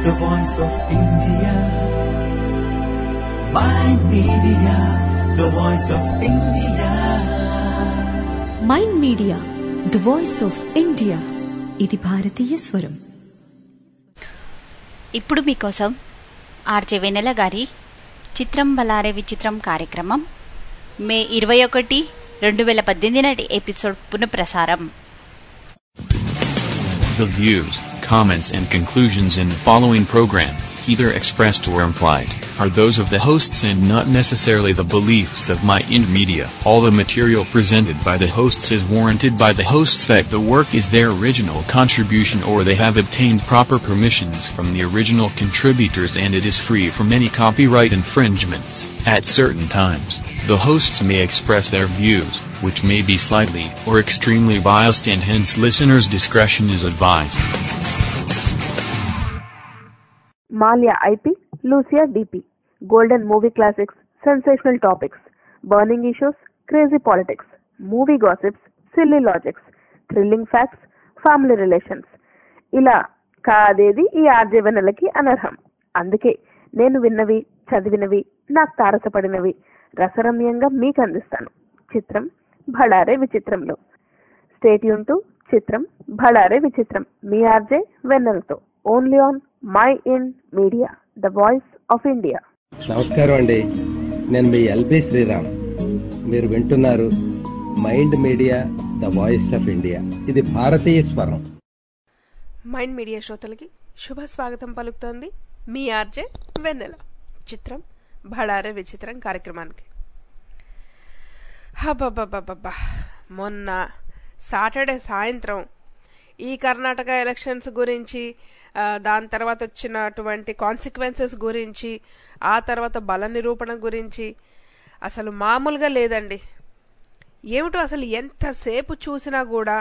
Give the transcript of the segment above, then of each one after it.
the voice of India. My media, the voice of India. Mind media the voice of India ఇది భారతీయ స్వరం ఇప్పుడు మీకోసం RJ వెన్నెల గారి చిత్రం బలారే విచిత్రం కార్యక్రమం మే ఇరవై ఒకటి రెండు వేల పద్దెనిమిది నాటి ఎపిసోడ్ పునఃప్రసారం The views, comments, and conclusions in the following program, either expressed or implied, are those of the hosts and not necessarily the beliefs of My Ind Media. All the material presented by the hosts is warranted by the hosts that the work is their original contribution or they have obtained proper permissions from the original contributors and it is free from any copyright infringements. At certain times, the hosts may express their views, which may be slightly or extremely biased and hence listeners' discretion is advised. Malia IP, Lucia DP. Golden movie classics, sensational topics, burning issues, crazy politics, movie gossips, silly logics, thrilling facts, family relations. ఇలా కాదేది ఈ ఆర్జీవనలకి అనర్హం అందుకే నేను విన్నవి చదివినవి నాకు తారసపడినవి రసరమ్యంగా మీకు అందిస్తాను చిత్రం భడారే విచిత్రంలో state యూన్ to చిత్రం భడారే విచిత్రం మీ ఆర్జే వెన్నెలతో only on mind media the voice of India నమస్కారం అండి నేను మీ ఎల్బి శ్రీరామ్ మీరు వింటున్నారు mind media the voice of India ఇది భారతీయ స్వరం మైండ్ మీడియా శ్రోతలకి శుభ స్వాగతం పలుకుతోంది మీ ఆర్జే వెన్నెల చిత్రం భడారే విచిత్రం కార్యక్రమానికి హబ్బబ్బబ్బబ్బా మొన్న సాటర్డే సాయంత్రం ఈ కర్ణాటక ఎలక్షన్స్ గురించి ఆ, దాని తర్వాత వచ్చినటువంటి కాన్సిక్వెన్సెస్ గురించి ఆ తర్వాత బల నిరూపణ గురించి అసలు మామూలుగా లేదండి ఏమిటో అసలు ఎంతసేపు చూసినా కూడా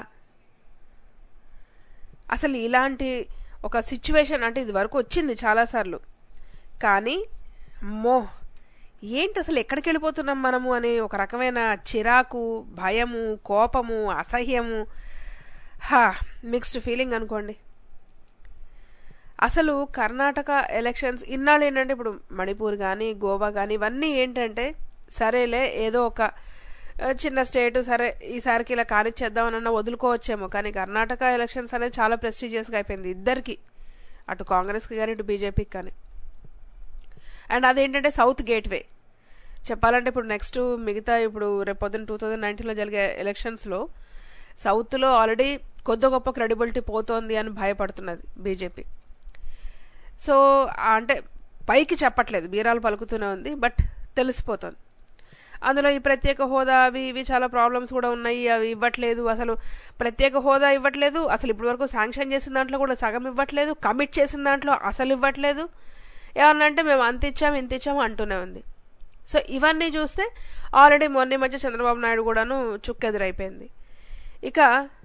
అసలు ఇలాంటి ఒక సిచ్యువేషన్ అంటే ఇది వరకు వచ్చింది చాలాసార్లు కానీ అమ్మో ఏంటి అసలు ఎక్కడికి వెళ్ళిపోతున్నాం మనము అనే ఒక రకమైన చిరాకు భయము కోపము అసహ్యము హా మిక్స్డ్ ఫీలింగ్ అనుకోండి అసలు కర్ణాటక ఎలక్షన్స్ ఇన్నాళ్ళు ఏంటంటే ఇప్పుడు మణిపూర్ కానీ గోవా కానీ ఇవన్నీ ఏంటంటే సరేలే ఏదో ఒక ఆ, చిన్న స్టేట్ సరే ఈసారికి ఇలా కానిచ్చేద్దామనన్నా వదులుకోవచ్చేమో కానీ కర్ణాటక ఎలక్షన్స్ అనేది చాలా ప్రెస్టీజియస్గా అయిపోయింది ఇద్దరికి అటు కాంగ్రెస్కి కానీ ఇటు బీజేపీకి కానీ అండ్ అదేంటంటే సౌత్ గేట్వే చెప్పాలంటే ఇప్పుడు నెక్స్ట్ మిగతా ఇప్పుడు రేపు పొద్దున్న టూ థౌజండ్ నైన్టీన్లో జరిగే ఎలక్షన్స్లో సౌత్లో ఆల్రెడీ కొద్ది గొప్ప క్రెడిబిలిటీ పోతోంది అని భయపడుతున్నది బీజేపీ సో ఆ అంటే పైకి చెప్పట్లేదు బీరాలు పలుకుతూనే ఉంది బట్ తెలిసిపోతుంది అందులో ఈ ప్రత్యేక హోదా అవి ఇవి చాలా ప్రాబ్లమ్స్ కూడా ఉన్నాయి అవి ఇవ్వట్లేదు అసలు ప్రత్యేక హోదా ఇవ్వట్లేదు అసలు ఇప్పటి వరకు శాంక్షన్ చేసిన దాంట్లో కూడా సగం ఇవ్వట్లేదు కమిట్ చేసిన దాంట్లో అసలు ఇవ్వట్లేదు ఏమన్నా అంటే మేము అంత ఇచ్చాము ఇంత ఇచ్చాము అంటూనే ఉంది సో ఇవన్నీ చూస్తే ఆల్రెడీ మొన్న ఈ మధ్య చంద్రబాబు నాయుడు కూడాను చుక్కెదురైపోయింది ఇక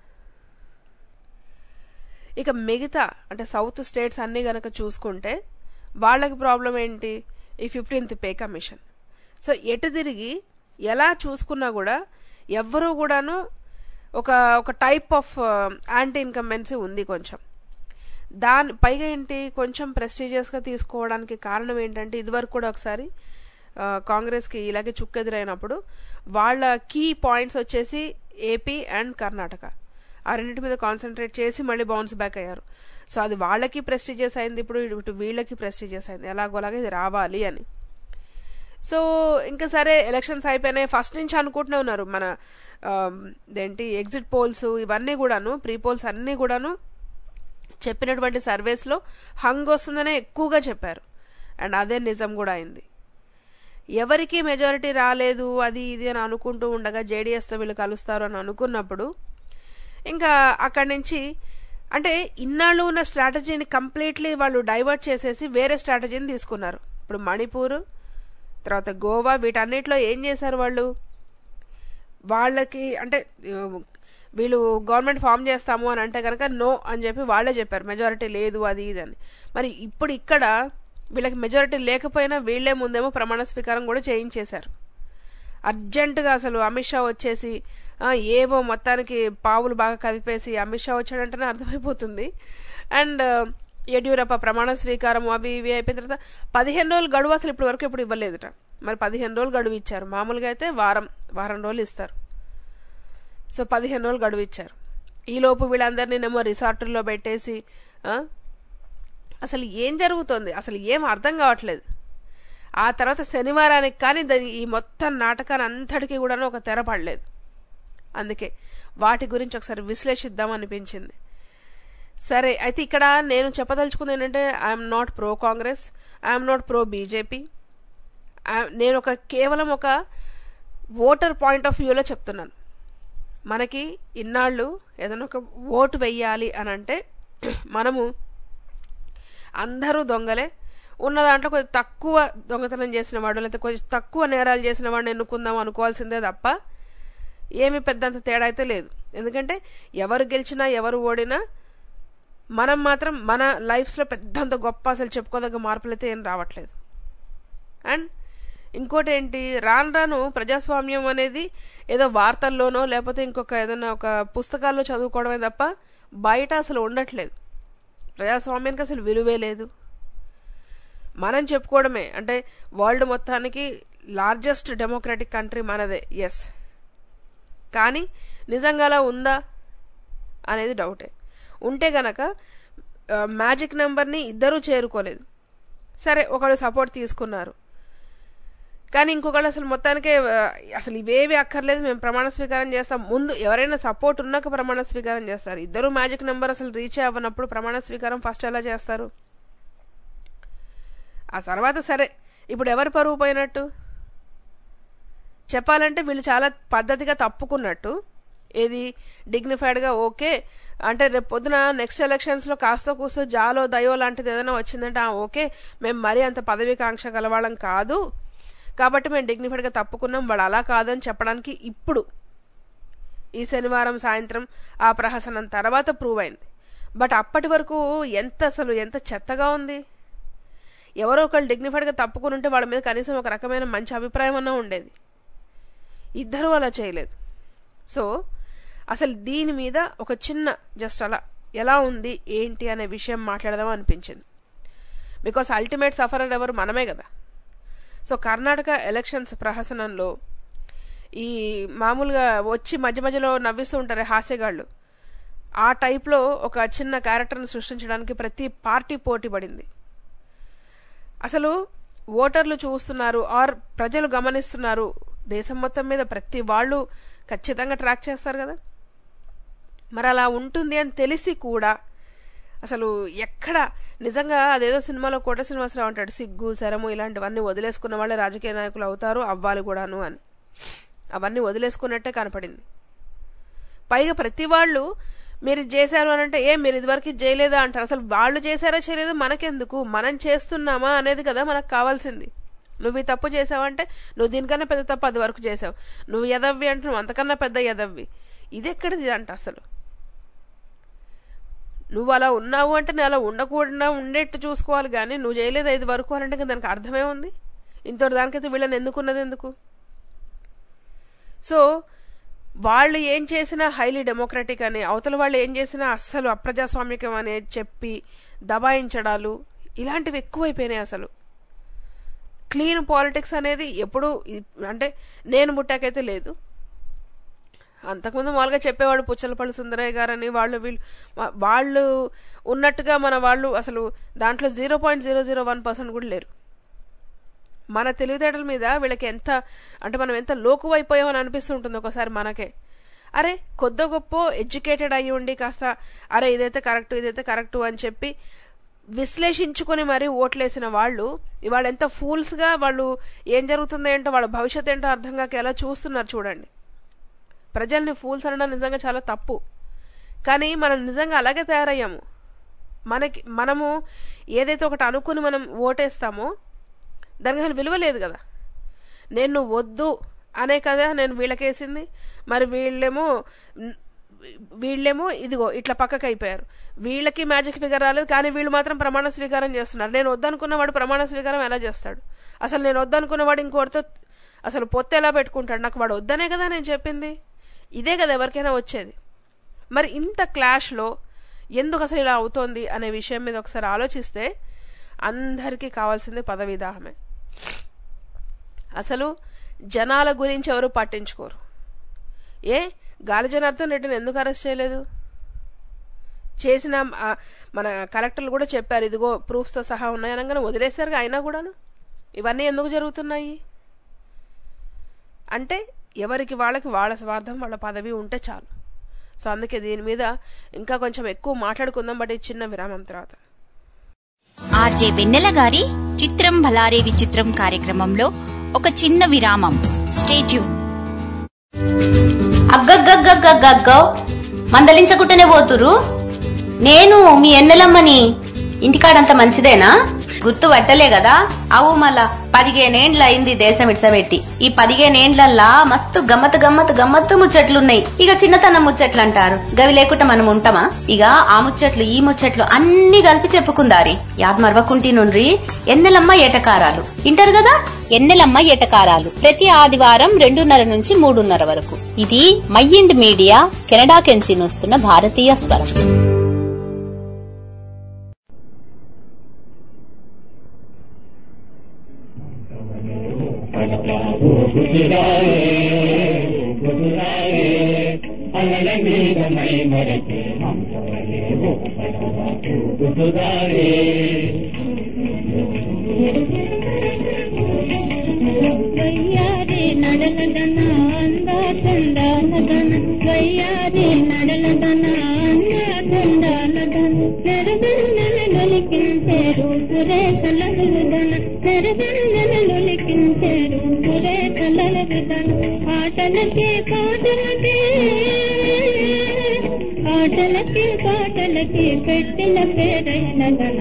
ఇక మిగతా అంటే సౌత్ స్టేట్స్ అన్నీ గనక చూసుకుంటే వాళ్ళకి ప్రాబ్లం ఏంటి ఈ ఫిఫ్టీన్త్ పే కమిషన్ సో ఎటు తిరిగి ఎలా చూసుకున్నా కూడా ఎవ్వరూ కూడాను ఒక ఒక టైప్ ఆఫ్ యాంటీ ఇన్కంబెన్సీ ఉంది కొంచెం దాని పైగా ఏంటి కొంచెం ప్రెస్టీజియస్గా తీసుకోవడానికి కారణం ఏంటంటే ఇదివరకు కూడా ఒకసారి ఆ, కాంగ్రెస్కి ఇలాగే చుక్కెదురైనప్పుడు వాళ్ళ కీ పాయింట్స్ వచ్చేసి ఏపీ అండ్ కర్ణాటక ఆ రెండింటి మీద కాన్సన్ట్రేట్ చేసి మళ్ళీ బౌన్స్ బ్యాక్ అయ్యారు సో అది వాళ్ళకి ప్రెస్టీజియస్ అయింది ఇప్పుడు ఇటు వీళ్ళకి ప్రెస్టీజియస్ అయింది ఎలాగోలాగా ఇది రావాలి అని సో ఇంకా సరే ఎలక్షన్స్ అయిపోయినాయి ఫస్ట్ నుంచి అనుకుంటూనే ఉన్నారు మన ఆమ్, ఇదేంటి ఎగ్జిట్ పోల్స్ ఇవన్నీ కూడాను ప్రీ పోల్స్ అన్నీ కూడాను చెప్పినటువంటి సర్వేస్లో హంగ్ వస్తుందనే ఎక్కువగా చెప్పారు అండ్ అదే నిజం కూడా అయింది ఎవరికి మెజారిటీ రాలేదు అది ఇది అని అనుకుంటూ ఉండగా జేడీఎస్తో వీళ్ళు కలుస్తారు అని అనుకున్నప్పుడు ఇంకా అక్కడి నుంచి అంటే ఇన్నాళ్ళు ఉన్న స్ట్రాటజీని కంప్లీట్లీ వాళ్ళు డైవర్ట్ చేసేసి వేరే స్ట్రాటజీని తీసుకున్నారు ఇప్పుడు మణిపూర్ తర్వాత గోవా వీటన్నిటిలో ఏం చేశారు వాళ్ళు వాళ్ళకి అంటే ఆ, వీళ్ళు గవర్నమెంట్ ఫామ్ చేస్తాము అని అంటే కనుక నో అని చెప్పి వాళ్ళే చెప్పారు మెజారిటీ లేదు అది ఇది అని మరి ఇప్పుడు ఇక్కడ వీళ్ళకి మెజారిటీ లేకపోయినా వీళ్ళే ముందేమో ప్రమాణ స్వీకారం కూడా చేయించేశారు అర్జెంటుగా అసలు అమిత్ షా వచ్చేసి ఆ, ఏవో మొత్తానికి పావులు బాగా కదిపేసి అమిత్ షా వచ్చాడంటేనే అర్థమైపోతుంది అండ్ యడ్యూరప్ప ప్రమాణ స్వీకారం అవి ఇవి అయిపోయిన తర్వాత పదిహేను రోజులు గడువు అసలు ఇప్పటి వరకు ఎప్పుడు ఇవ్వలేదుట మరి పదిహేను రోజులు గడువు ఇచ్చారు మామూలుగా అయితే వారం వారం రోజులు ఇస్తారు సో పదిహేను రోజులు గడువు ఇచ్చారు ఈలోపు వీళ్ళందరినీనేమో రిసార్టుల్లో పెట్టేసి ఆ, అసలు ఏం జరుగుతోంది అసలు ఏం అర్థం కావట్లేదు ఆ తర్వాత శనివారానికి కానీ దాని ఈ మొత్తం నాటకాన్ని అంతటికీ కూడా ఒక తెర పడలేదు అందుకే వాటి గురించి ఒకసారి విశ్లేషిద్దాం అనిపించింది సరే అయితే ఇక్కడ నేను చెప్పదలుచుకుంది ఏంటంటే I'm not pro Congress I'm not pro BJP నేను ఒక కేవలం ఒక ఓటర్ పాయింట్ ఆఫ్ వ్యూలో చెప్తున్నాను మనకి ఇన్నాళ్ళు ఏదైనా ఒక ఓటు వెయ్యాలి అని అంటే మనము అందరూ దొంగలే ఉన్న దాంట్లో కొంచెం తక్కువ దొంగతనం చేసిన వాడు లేకపోతే కొంచెం తక్కువ నేరాలు చేసిన వాడిని ఎన్నుకుందాం అనుకోవాల్సిందే తప్ప ఏమి పెద్దంత తేడా అయితే లేదు ఎందుకంటే ఎవరు గెలిచినా ఎవరు ఓడినా మనం మాత్రం మన లైఫ్స్లో పెద్దంత గొప్ప అసలు చెప్పుకోదగ్గ మార్పులు అయితే ఏం రావట్లేదు అండ్ ఇంకోటి ఏంటి రాను రాను ప్రజాస్వామ్యం అనేది ఏదో వార్తల్లోనో లేకపోతే ఇంకొక ఏదైనా ఒక పుస్తకాల్లో చదువుకోవడమే తప్ప బయట అసలు ఉండట్లేదు ప్రజాస్వామ్యానికి అసలు విలువే లేదు మనం చెప్పుకోవడమే అంటే వరల్డ్ మొత్తానికి లార్జెస్ట్ డెమోక్రటిక్ కంట్రీ మనదే ఎస్ కానీ నిజంగా అలా ఉందా అనేది డౌటే ఉంటే గనక మ్యాజిక్ నెంబర్ని ఇద్దరూ చేరుకోలేదు సరే ఒకళ్ళు సపోర్ట్ తీసుకున్నారు కానీ ఇంకొకళ్ళు అసలు మొత్తానికే ఆ, అసలు ఇవేవి అక్కర్లేదు మేము ప్రమాణ స్వీకారం చేస్తాం ముందు ఎవరైనా సపోర్ట్ ఉన్నాక ప్రమాణ స్వీకారం చేస్తారు ఇద్దరు మ్యాజిక్ నెంబర్ అసలు రీచ్ అవ్వనప్పుడు ప్రమాణ స్వీకారం ఫస్ట్ ఎలా చేస్తారు ఆ తర్వాత సరే ఇప్పుడు ఎవరు పరువు పోయినట్టు చెప్పాలంటే వీళ్ళు చాలా పద్ధతిగా తప్పుకున్నట్టు ఏది డిగ్నిఫైడ్గా ఓకే అంటే రేపు పొద్దున నెక్స్ట్ ఎలక్షన్స్లో కాస్త కూస్తో జాలో దయో లాంటిది ఏదైనా వచ్చిందంటే ఆ, ఓకే మేము మరీ అంత పదవికాంక్ష గలవాళ్ళం కాదు కాబట్టి మేము డిగ్నిఫైడ్గా తప్పుకున్నాం వాడు అలా కాదని చెప్పడానికి ఇప్పుడు ఈ శనివారం సాయంత్రం ఆ ప్రహసనం తర్వాత ప్రూవ్ అయింది బట్ అప్పటి వరకు ఎంత అసలు ఎంత చెత్తగా ఉంది ఎవరో ఒకళ్ళు డిగ్నిఫైడ్గా తప్పుకుని ఉంటే వాళ్ళ మీద కనీసం ఒక రకమైన మంచి అభిప్రాయం అన్నా ఉండేది ఇద్దరూ అలా చేయలేదు సో అసలు దీని మీద ఒక చిన్న జస్ట్ అలా ఎలా ఉంది ఏంటి అనే విషయం మాట్లాడదాం అనిపించింది బికాస్ అల్టిమేట్ సఫరర్ ఎవరు మనమే కదా సో కర్ణాటక ఎలక్షన్స్ ప్రహసనంలో ఈ మామూలుగా వచ్చి మధ్య మధ్యలో నవ్విస్తూ ఉంటారు హాస్యగాళ్ళు ఆ టైప్లో ఒక చిన్న క్యారెక్టర్ని సృష్టించడానికి ప్రతి పార్టీ పోటీ పడింది అసలు ఓటర్లు చూస్తున్నారు ఆర్ ప్రజలు గమనిస్తున్నారు దేశం మొత్తం మీద ప్రతి వాళ్ళు ఖచ్చితంగా ట్రాక్ చేస్తారు కదా మరి అలా ఉంటుంది అని తెలిసి కూడా అసలు ఎక్కడ నిజంగా అదేదో సినిమాలో కోట శ్రీనివాసరావు అంటాడు సిగ్గు శరము ఇలాంటివన్నీ వదిలేసుకున్న వాళ్ళే రాజకీయ నాయకులు అవుతారు అవ్వాలి కూడాను అని అవన్నీ వదిలేసుకున్నట్టే కనపడింది పైగా ప్రతి వాళ్ళు మీరు ఇది చేశారు అని అంటే ఏ మీరు ఇదివరకు ఇది చేయలేదా అంటారు అసలు వాళ్ళు చేశారా చేయలేదో మనకెందుకు మనం చేస్తున్నామా అనేది కదా మనకు కావాల్సింది నువ్వు ఈ తప్పు చేసావంటే నువ్వు దీనికన్నా పెద్ద తప్పు అది వరకు చేసావు నువ్వు ఎదవ్వి అంటే నువ్వు అంతకన్నా పెద్ద ఎదవ్వి ఇది ఎక్కడిది అంట అసలు నువ్వు అలా ఉన్నావు అంటే నేను అలా ఉండకుండా ఉండేట్టు చూసుకోవాలి కానీ నువ్వు చేయలేదు ఐదు వరకు అని అంటే ఇంకా దానికి అర్థమే ఉంది ఇంతటి దానికైతే వీళ్ళని ఎందుకున్నది ఎందుకు సో వాళ్ళు ఏం చేసినా హైలీ డెమోక్రటిక్ అని అవతల వాళ్ళు ఏం చేసినా అస్సలు అప్రజాస్వామికం అని చెప్పి దబాయించడాలు ఇలాంటివి ఎక్కువైపోయినాయి అసలు క్లీన్ పాలిటిక్స్ అనేది ఎప్పుడు అంటే నేను ముట్టాకైతే లేదు అంతకుముందు మామూలుగా చెప్పేవాడు పుచ్చలపల్లి సుందరయ్య గారని వాళ్ళు వీళ్ళు వా- వాళ్ళు ఉన్నట్టుగా మన వాళ్ళు అసలు దాంట్లో zero point zero zero one percent కూడా లేరు మన తెలివితేటల మీద వీళ్ళకి ఎంత అంటే మనం ఎంత లోకువైపోయామని అనిపిస్తుంటుంది ఒకసారి మనకే అరే కొద్ది గొప్ప ఎడ్యుకేటెడ్ అయ్యి ఉండి కాస్త అరే ఇదైతే కరెక్ట్ ఇదైతే కరెక్టు అని చెప్పి విశ్లేషించుకొని మరీ ఓట్లేసిన వాళ్ళు ఇవాళ ఎంత ఫూల్స్గా వాళ్ళు ఏం జరుగుతుందో ఏంటో వాళ్ళ భవిష్యత్ ఏంటో అర్థం కాక ఎలా చూస్తున్నారు చూడండి ప్రజల్ని ఫూల్స్ అనడం నిజంగా చాలా తప్పు కానీ మనం నిజంగా అలాగే తయారయ్యాము మనకి మనము ఏదైతే ఒకటి అనుకుని మనం ఓటేస్తామో దానికి అసలు విలువ లేదు కదా నేను నువ్వు వద్దు అనే కదా నేను వీళ్ళకేసింది మరి వీళ్ళేమో న్- వీళ్ళేమో ఇదిగో ఇట్లా పక్కకు అయిపోయారు వీళ్ళకి మ్యాజిక్ ఫిగర్ రాలేదు కానీ వీళ్ళు మాత్రం ప్రమాణ స్వీకారం చేస్తున్నారు నేను వద్దనుకున్నవాడు ప్రమాణ స్వీకారం ఎలా చేస్తాడు అసలు నేను వద్దనుకున్నవాడు ఇంకోటితో అసలు పొత్తు ఎలా పెట్టుకుంటాడు నాకు వాడు వద్దనే కదా నేను చెప్పింది ఇదే కదా ఎవరికైనా వచ్చేది మరి ఇంత క్లాష్లో ఎందుకు అసలు ఇలా అవుతోంది అనే విషయం మీద ఒకసారి ఆలోచిస్తే అందరికీ కావాల్సింది పదవిదాహమే అసలు జనాల గురించి ఎవరు పట్టించుకోరు ఏ గాలి జనార్దన్ రెడ్డిని ఎందుకు అరెస్ట్ చేయలేదు చేసిన ఆ, మన కలెక్టర్లు కూడా చెప్పారు ఇదిగో ప్రూఫ్స్తో సహా ఉన్నాయి అనగానే వదిలేశారు అయినా కూడాను ఇవన్నీ ఎందుకు జరుగుతున్నాయి అంటే ఎవరికి వాళ్ళకి వాళ్ళ స్వార్థం వాళ్ళ పదవి ఉంటే చాలు సో అందుకే దీని మీద ఇంకా కొంచెం ఎక్కువ మాట్లాడుకుందాం బట్ ఈ చిన్న విరామం తర్వాత ఆర్జే వెన్నెల గారి చిత్రం భలారే విచిత్రం కార్యక్రమంలో ఒక చిన్న విరామం స్టేట్యూన్ అగ్గగ్గగ్గగ్గగ్గో మందలించకుండానే పోతురు నేను మీ ఎన్నెలమ్మని ఇంటికాడంత మంచిదేనా గుర్తు పట్టలే కదా అవు మళ్ళా పదిహేనేండ్ల అయింది దేశం ఇడ్సబెట్టి ఈ పదిహేనేండ్లల్లా మస్తు గమ్మత్ గమ్మత్ గమ్మత్తు ముచ్చట్లున్నాయి ఇక చిన్నతనం ముచ్చట్లు అంటారు గవి లేకుండా మనం ఉంటామా ఇక ఆ ముచ్చట్లు ఈ ముచ్చట్లు అన్ని కలిపి చెప్పుకుందారి యాద్ మరవకుంటి నుండ్రి ఎన్నెలమ్మ ఏటకారాలు ఇంటారు కదా ఎన్నెలమ్మ ఎటకారాలు ప్రతి ఆదివారం రెండున్నర నుంచి మూడున్నర వరకు ఇది మైండ్ మీడియా కెనడా కెంచి వస్తున్న భారతీయ స్వరం వయ్యారి నడలదన అంద చందాలదన వయ్యారి నడలదన అంద చందాలదన నెరదన్నన నొలికించే రూపురే కలలుదన నెరదన్నన నొలికించే రూపురే కలలుదన ఆటలకే పాటలకే ఆటలకి పాటలకి పెట్టిన పేరైనదన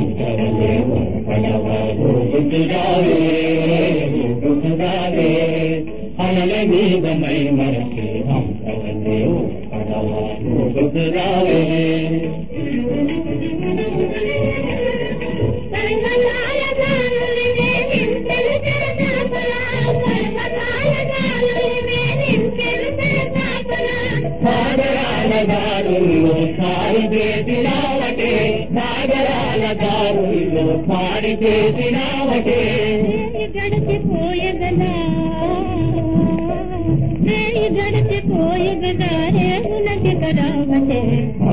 గడిచిపోయగదా రేయి గడిచిపోయగదా రేగులకి కరావటే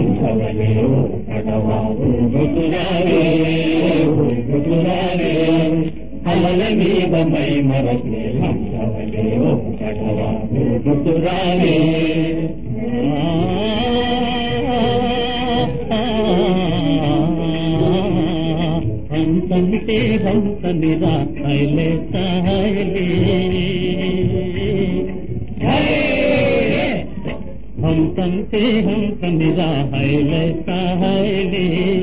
హంసంటే హంస నిరా హైలే సహైలే హంసంటే హంస నిరా హైలే సహైలే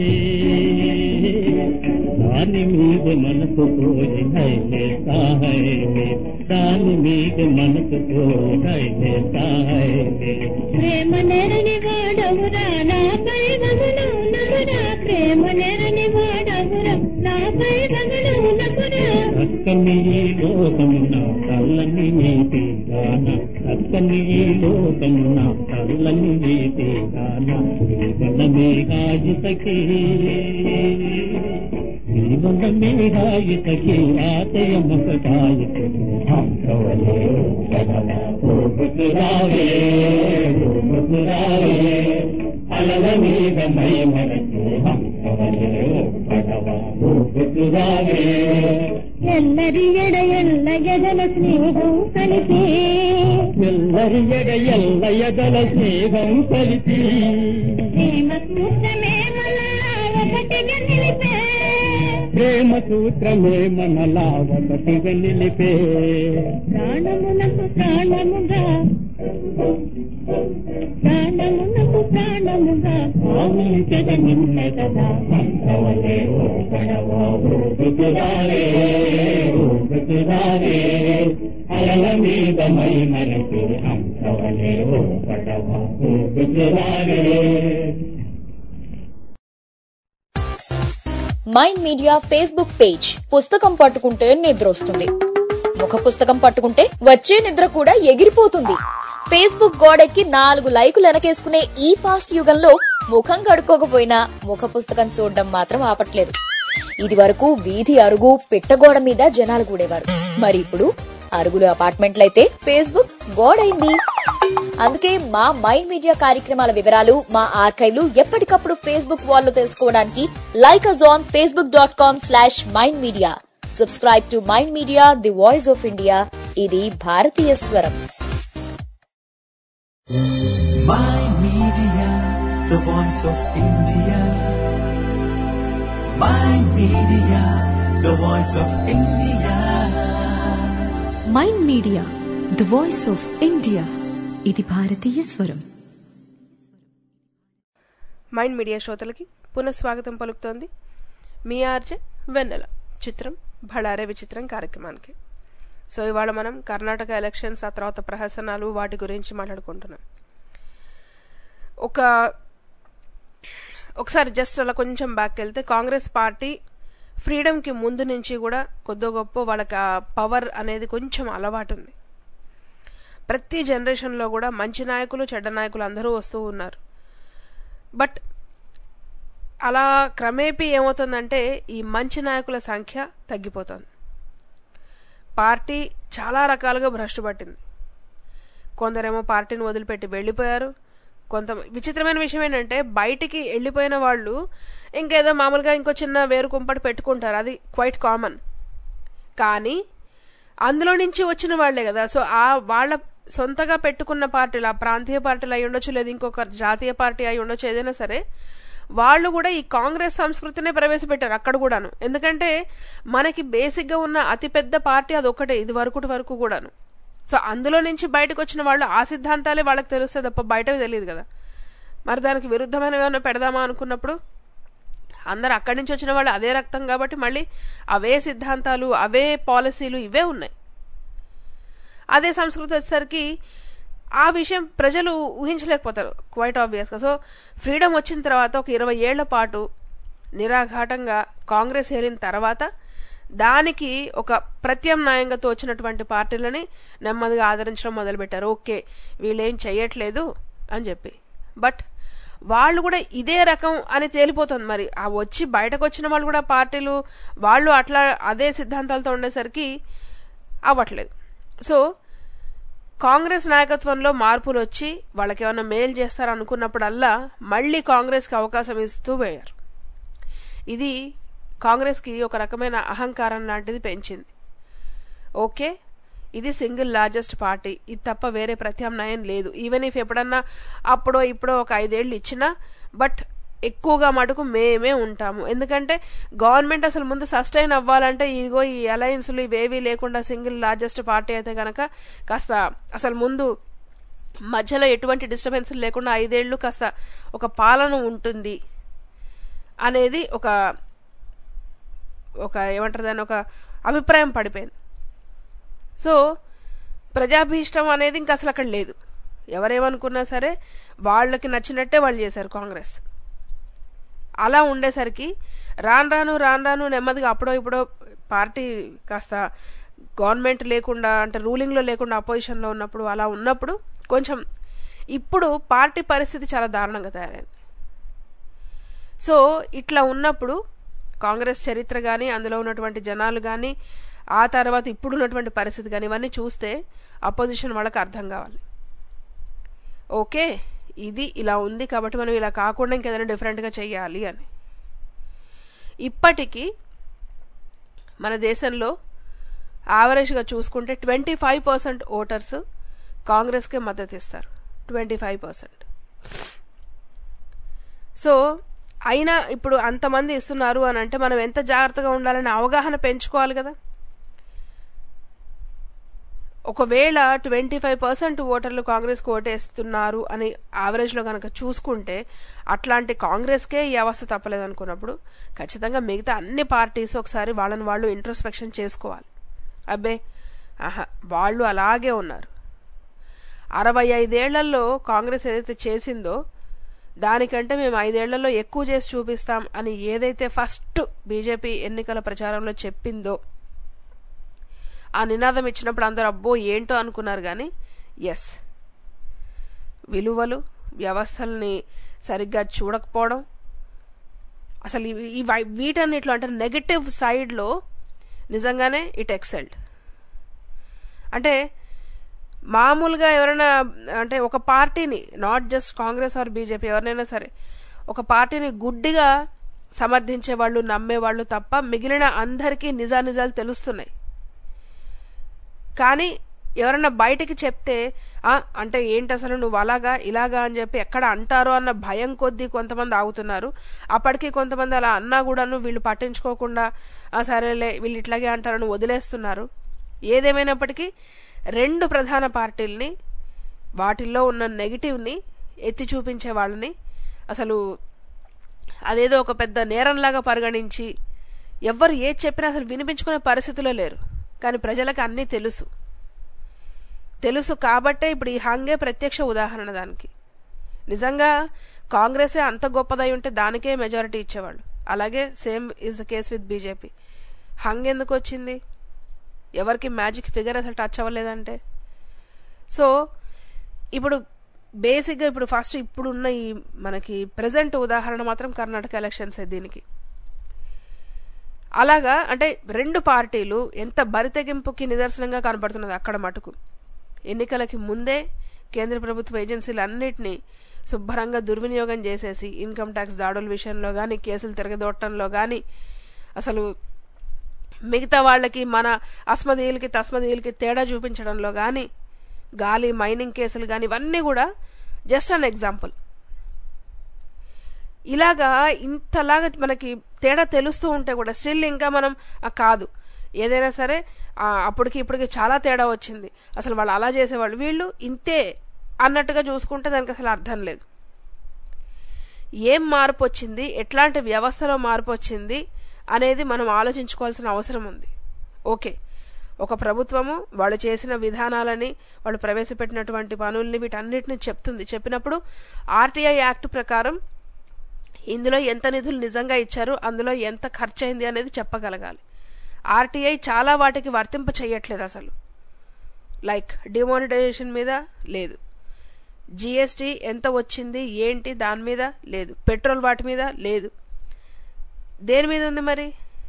దాని మీద మనసు పోయి హైలే సహైలే దాని మీద మనసు పోయి హైలే సహైలే ప్రేమ నెరని వాడవురా నాపై వగును నగురా ప్రేమ నెరని వాడవురా నాపై వగును నగురా అక్కని ఈ లోకమున కళ్ళని నీతి గాన అక్కని ఈ లోకమున కళ్ళని నీతి గాన జీవనమే హాయి సఖీ జీవనమే హాయి సఖీ ఆశయ మకటాయి హంసవలే గుజరావే గుజరావే అలల మీద మై మరచి హంసవలే పడవ గుజరావే ఎల్లరి ఎడ ఎల్ల ఎదల స్నేహం కలిసి ఎల్లరి ఎడ ఎల్ల ఎదల స్నేహం కలిసి ప్రేమ సూత్రమే మనలా ఒకటిగా నిలిపే ప్రేమ సూత్రమే మనలా ఒకటిగా నిలిపే ప్రాణమునకు ప్రాణముగా ప్రాణమునకు ప్రాణముగా ఆవించద నిన్నే కదా హంసవలే ఓ పడవ ఓ గుజరావే ఓ గుజరావే అలల మీద మై మరచి హంసవలే ఓ పడవ ఓ గుజరావే మైండ్ మీడియా ఫేస్బుక్ పేజ్ పుస్తకం పట్టుకుంటే నిద్ర వస్తుంది ముఖ పుస్తకం పట్టుకుంటే వచ్చే నిద్ర కూడా ఎగిరిపోతుంది ఫేస్బుక్ గోడెక్కి నాలుగు లైకులు వెనకేసుకునే ఈ ఫాస్ట్ యుగంలో ముఖం కడుక్కోకపోయినా ముఖ పుస్తకం చూడడం మాత్రం ఆపట్లేదు ఇది వరకు వీధి అరుగు పిట్టగోడ మీద జనాలు కూడేవారు మరి ఇప్పుడు అరుగులు అపార్ట్మెంట్లయితే ఫేస్బుక్ గోడైంది అందుకే మా మైండ్ మీడియా కార్యక్రమాల వివరాలు మా ఆర్కైవ్లు ఎప్పటికప్పుడు ఫేస్బుక్ వాల్లో తెలుసుకోవడానికి like us on Facebook dot com slash mind media subscribe to mind media the voice of India ఇది భారతీయ స్వరం My Media, the voice of India. My Media, the voice of India. Mind media the voice of India ఇది భారతీయ స్వరం mind media శ్రోతలకి పునఃస్వాగతం పలుకుతోంది మీ RJ వెన్నెల చిత్రం భళారే విచిత్రం కార్యక్రమానికి సో ఇవాళ మనం కర్ణాటక ఎలక్షన్స్ ఆ తర్వాత ప్రహసనాలు వాటి గురించి మాట్లాడుకుంటున్నాం ఒక ఒకసారి జస్ట్ అలా కొంచెం బ్యాక్ వెళ్తే కాంగ్రెస్ పార్టీ ఫ్రీడమ్కి ముందు నుంచి కూడా కొద్ది గొప్ప వాళ్ళకి ఆ పవర్ అనేది కొంచెం అలవాటు ఉంది ప్రతి జనరేషన్లో కూడా మంచి నాయకులు చెడ్డ నాయకులు అందరూ వస్తూ ఉన్నారు బట్ అలా క్రమేపీ ఏమవుతుందంటే ఈ మంచి నాయకుల సంఖ్య తగ్గిపోతుంది పార్టీ చాలా రకాలుగా భ్రష్టు పట్టింది కొందరేమో పార్టీని వదిలిపెట్టి వెళ్ళిపోయారు కొంత విచిత్రమైన విషయం ఏంటంటే బయటికి వెళ్ళిపోయిన వాళ్ళు ఇంకేదో మామూలుగా ఇంకో చిన్న వేరు కుంపటి పెట్టుకుంటారు అది క్వైట్ కామన్ కానీ అందులో నుంచి వచ్చిన వాళ్లే కదా సో ఆ వాళ్ళ సొంతగా పెట్టుకున్న పార్టీలు ఆ ప్రాంతీయ పార్టీలు అయి ఉండొచ్చు లేదా ఇంకొక జాతీయ పార్టీ అయి ఉండొచ్చు ఏదైనా సరే వాళ్ళు కూడా ఈ కాంగ్రెస్ సంస్కృతినే ప్రవేశపెట్టారు అక్కడ కూడాను ఎందుకంటే మనకి బేసిక్గా ఉన్న అతిపెద్ద పార్టీ అది ఒకటే ఇది వరకు వరకు కూడాను సో అందులో నుంచి బయటకు వచ్చిన వాళ్ళు ఆ సిద్ధాంతాలే వాళ్ళకి తెలుస్తుంది తప్ప బయటకు తెలియదు కదా మరి దానికి విరుద్ధమైనవి ఏమైనా పెడదామా అనుకున్నప్పుడు అందరు అక్కడి నుంచి వచ్చిన వాళ్ళు అదే రక్తం కాబట్టి మళ్ళీ అవే సిద్ధాంతాలు అవే పాలసీలు ఇవే ఉన్నాయి అదే సంస్కృతి వచ్చేసరికి ఆ విషయం ప్రజలు ఊహించలేకపోతారు క్వైట్ ఆబ్వియస్గా సో ఫ్రీడమ్ వచ్చిన తర్వాత ఒక ఇరవై ఏళ్ల పాటు నిరాఘాటంగా కాంగ్రెస్ ఏలిన తర్వాత దానికి ఒక ప్రత్యామ్నాయంగా తోచినటువంటి పార్టీలని నెమ్మదిగా ఆదరించడం మొదలుపెట్టారు ఓకే వీళ్ళేం చెయ్యట్లేదు అని చెప్పి బట్ వాళ్ళు కూడా ఇదే రకం అని తేలిపోతుంది మరి ఆ వచ్చి బయటకు వచ్చిన వాళ్ళు కూడా పార్టీలు వాళ్ళు అట్లా అదే సిద్ధాంతాలతో ఉండేసరికి అవ్వట్లేదు సో కాంగ్రెస్ నాయకత్వంలో మార్పులు వచ్చి వాళ్ళకి ఏమైనా మేలు చేస్తారనుకున్నప్పుడల్లా మళ్ళీ కాంగ్రెస్కి అవకాశం ఇస్తూ పోయారు ఇది కాంగ్రెస్కి ఒక రకమైన అహంకారం లాంటిది పెంచింది ఓకే ఇది సింగిల్ లార్జెస్ట్ పార్టీ ఇది తప్ప వేరే ప్రత్యామ్నాయం లేదు ఈవెన్ ఇఫ్ ఎప్పుడన్నా అప్పుడో ఇప్పుడో ఒక ఐదేళ్ళు ఇచ్చినా బట్ ఎక్కువగా మటుకు మేమే ఉంటాము ఎందుకంటే గవర్నమెంట్ అసలు ముందు సస్టైన్ అవ్వాలంటే ఇదిగో ఈ అలయన్స్లు ఇవేవీ లేకుండా సింగిల్ లార్జెస్ట్ పార్టీ అయితే కనుక కాస్త అసలు ముందు మధ్యలో ఎటువంటి డిస్టర్బెన్స్ లేకుండా ఐదేళ్లు కాస్త ఒక పాలన ఉంటుంది అనేది ఒక ఒక ఏమంటారు దాన్ని ఒక అభిప్రాయం పడిపోయింది సో ప్రజాభీష్టం అనేది ఇంకా అసలు అక్కడ లేదు ఎవరేమనుకున్నా సరే వాళ్ళకి నచ్చినట్టే వాళ్ళు చేశారు కాంగ్రెస్ అలా ఉండేసరికి రాను రాను రాను రాను నెమ్మదిగా అప్పుడో ఇప్పుడో పార్టీ కాస్త గవర్నమెంట్ లేకుండా అంటే రూలింగ్లో లేకుండా అపోజిషన్లో ఉన్నప్పుడు అలా ఉన్నప్పుడు కొంచెం ఇప్పుడు పార్టీ పరిస్థితి చాలా దారుణంగా తయారైంది సో ఇట్లా ఉన్నప్పుడు కాంగ్రెస్ చరిత్ర కానీ అందులో ఉన్నటువంటి జనాలు కానీ ఆ తర్వాత ఇప్పుడు ఉన్నటువంటి పరిస్థితి కానీ ఇవన్నీ చూస్తే అపోజిషన్ వాళ్ళకి అర్థం కావాలి ఓకే ఇది ఇలా ఉంది కాబట్టి మనం ఇలా కాకుండా ఇంకేదైనా డిఫరెంట్గా చెయ్యాలి అని ఇప్పటికీ మన దేశంలో యావరేజ్గా చూసుకుంటే ట్వంటీ ఫైవ్ పర్సెంట్ ఓటర్స్ కాంగ్రెస్కే మద్దతు ఇస్తారు ట్వంటీ ఫైవ్ పర్సెంట్ సో అయినా ఇప్పుడు అంతమంది ఇస్తున్నారు అని అంటే మనం ఎంత జాగ్రత్తగా ఉండాలని అవగాహన పెంచుకోవాలి కదా ఒకవేళ ట్వంటీ ఫైవ్ పర్సెంట్ ఓటర్లు కాంగ్రెస్కి ఓటేస్తున్నారు అని యావరేజ్లో కనుక చూసుకుంటే అట్లాంటి కాంగ్రెస్కే ఈ అవస్థ తప్పలేదు అనుకున్నప్పుడు ఖచ్చితంగా మిగతా అన్ని పార్టీస్ ఒకసారి వాళ్ళని వాళ్ళు ఇంట్రోస్పెక్షన్ చేసుకోవాలి అబ్బే ఆహా వాళ్ళు అలాగే ఉన్నారు అరవై ఐదేళ్లలో కాంగ్రెస్ ఏదైతే చేసిందో దానికంటే మేము ఐదేళ్లలో ఎక్కువ చేసి చూపిస్తాం అని ఏదైతే ఫస్ట్ బీజేపీ ఎన్నికల ప్రచారంలో చెప్పిందో ఆ నినాదం ఇచ్చినప్పుడు అందరూ అబ్బో ఏంటో అనుకున్నారు కానీ ఎస్ విలువలు వ్యవస్థల్ని సరిగ్గా చూడకపోవడం అసలు ఇవి- ఈ వై- వీటన్నిటిలో అంటే నెగటివ్ సైడ్లో నిజంగానే ఇట్ ఎక్సెల్డ్ అంటే మామూలుగా ఎవరైనా అంటే ఒక పార్టీని not just Congress or BJP ఎవరినైనా సరే ఒక పార్టీని గుడ్డిగా సమర్థించే వాళ్ళు నమ్మేవాళ్ళు తప్ప మిగిలిన అందరికీ నిజానిజాలు తెలుస్తున్నాయి కానీ ఎవరన్నా బయటికి చెప్తే "ఆ, అంటే ఏంటి అసలు నువ్వు అలాగా ఇలాగా అని చెప్పి ఎక్కడ అంటారో అన్న భయం కొద్దీ కొంతమంది ఆగుతున్నారు అప్పటికి కొంతమంది అలా అన్నా కూడాను వీళ్ళు పట్టించుకోకుండా "ఆ, సరేలే వీళ్ళు ఇట్లాగే అంటారని వదిలేస్తున్నారు ఏదేమైనప్పటికీ రెండు ప్రధాన పార్టీల్ని వాటిల్లో ఉన్న నెగిటివ్ని ఎత్తి చూపించే వాళ్ళని అసలు అదేదో ఒక పెద్ద నేరంలాగా పరిగణించి ఎవ్వరు ఏది చెప్పినా అసలు వినిపించుకునే పరిస్థితిలో లేరు కానీ ప్రజలకు అన్నీ తెలుసు తెలుసు కాబట్టే ఇప్పుడు ఈ హంగే ప్రత్యక్ష ఉదాహరణ దానికి నిజంగా కాంగ్రెసే అంత గొప్పదై ఉంటే దానికే మెజారిటీ ఇచ్చేవాళ్ళు అలాగే same is the case with BJP hung ఎందుకు వచ్చింది ఎవరికి మ్యాజిక్ ఫిగర్ అసలు టచ్ అవ్వలేదంటే సో ఇప్పుడు బేసిక్గా ఇప్పుడు ఫస్ట్ ఇప్పుడున్న ఈ మనకి ప్రజెంట్ ఉదాహరణ మాత్రం కర్ణాటక ఎలక్షన్స్ దీనికి అలాగా అంటే రెండు పార్టీలు ఎంత బరితెగింపుకి నిదర్శనంగా కనపడుతున్నది అక్కడ మటుకు ఎన్నికలకి ముందే కేంద్ర ప్రభుత్వ ఏజెన్సీలు అన్నిటినీ శుభ్రంగా దుర్వినియోగం చేసేసి ఇన్కమ్ ట్యాక్స్ దాడుల విషయంలో కానీ కేసులు తిరగదోడటంలో కానీ అసలు మిగతా వాళ్ళకి మన అస్మదీయులకి తస్మదీయులకి తేడా చూపించడంలో కానీ గాలి మైనింగ్ కేసులు కానీ ఇవన్నీ కూడా జస్ట్ అన్ ఎగ్జాంపుల్ ఇలాగా ఇంతలాగా మనకి తేడా తెలుస్తూ ఉంటే కూడా స్టిల్ ఇంకా మనం "ఆ, కాదు ఏదైనా సరే ఆ, అప్పటికి ఇప్పటికి చాలా తేడా వచ్చింది అసలు వాళ్ళు అలా చేసేవాళ్ళు వీళ్ళు ఇంతే అన్నట్టుగా చూసుకుంటే దానికి అసలు అర్థం లేదు ఏం మార్పు వచ్చింది ఎట్లాంటి వ్యవస్థలో మార్పు వచ్చింది అనేది మనం ఆలోచించుకోవాల్సిన అవసరం ఉంది ఓకే ఒక ప్రభుత్వము వాళ్ళు చేసిన విధానాలని వాళ్ళు ప్రవేశపెట్టినటువంటి పనుల్ని వీటన్నిటిని చెప్తుంది చెప్పినప్పుడు ఆర్టీఐ యాక్ట్ ప్రకారం ఇందులో ఎంత నిధులు నిజంగా ఇచ్చారు అందులో ఎంత ఖర్చు అయింది అనేది చెప్పగలగాలి ఆర్టీఐ చాలా వాటికి వర్తింప చేయట్లేదు అసలు లైక్ డిమానిటైజేషన్ మీద లేదు జిఎస్టీ ఎంత వచ్చింది ఏంటి దాని మీద లేదు పెట్రోల్ వాటి మీద లేదు దేని మీద ఉంది మరి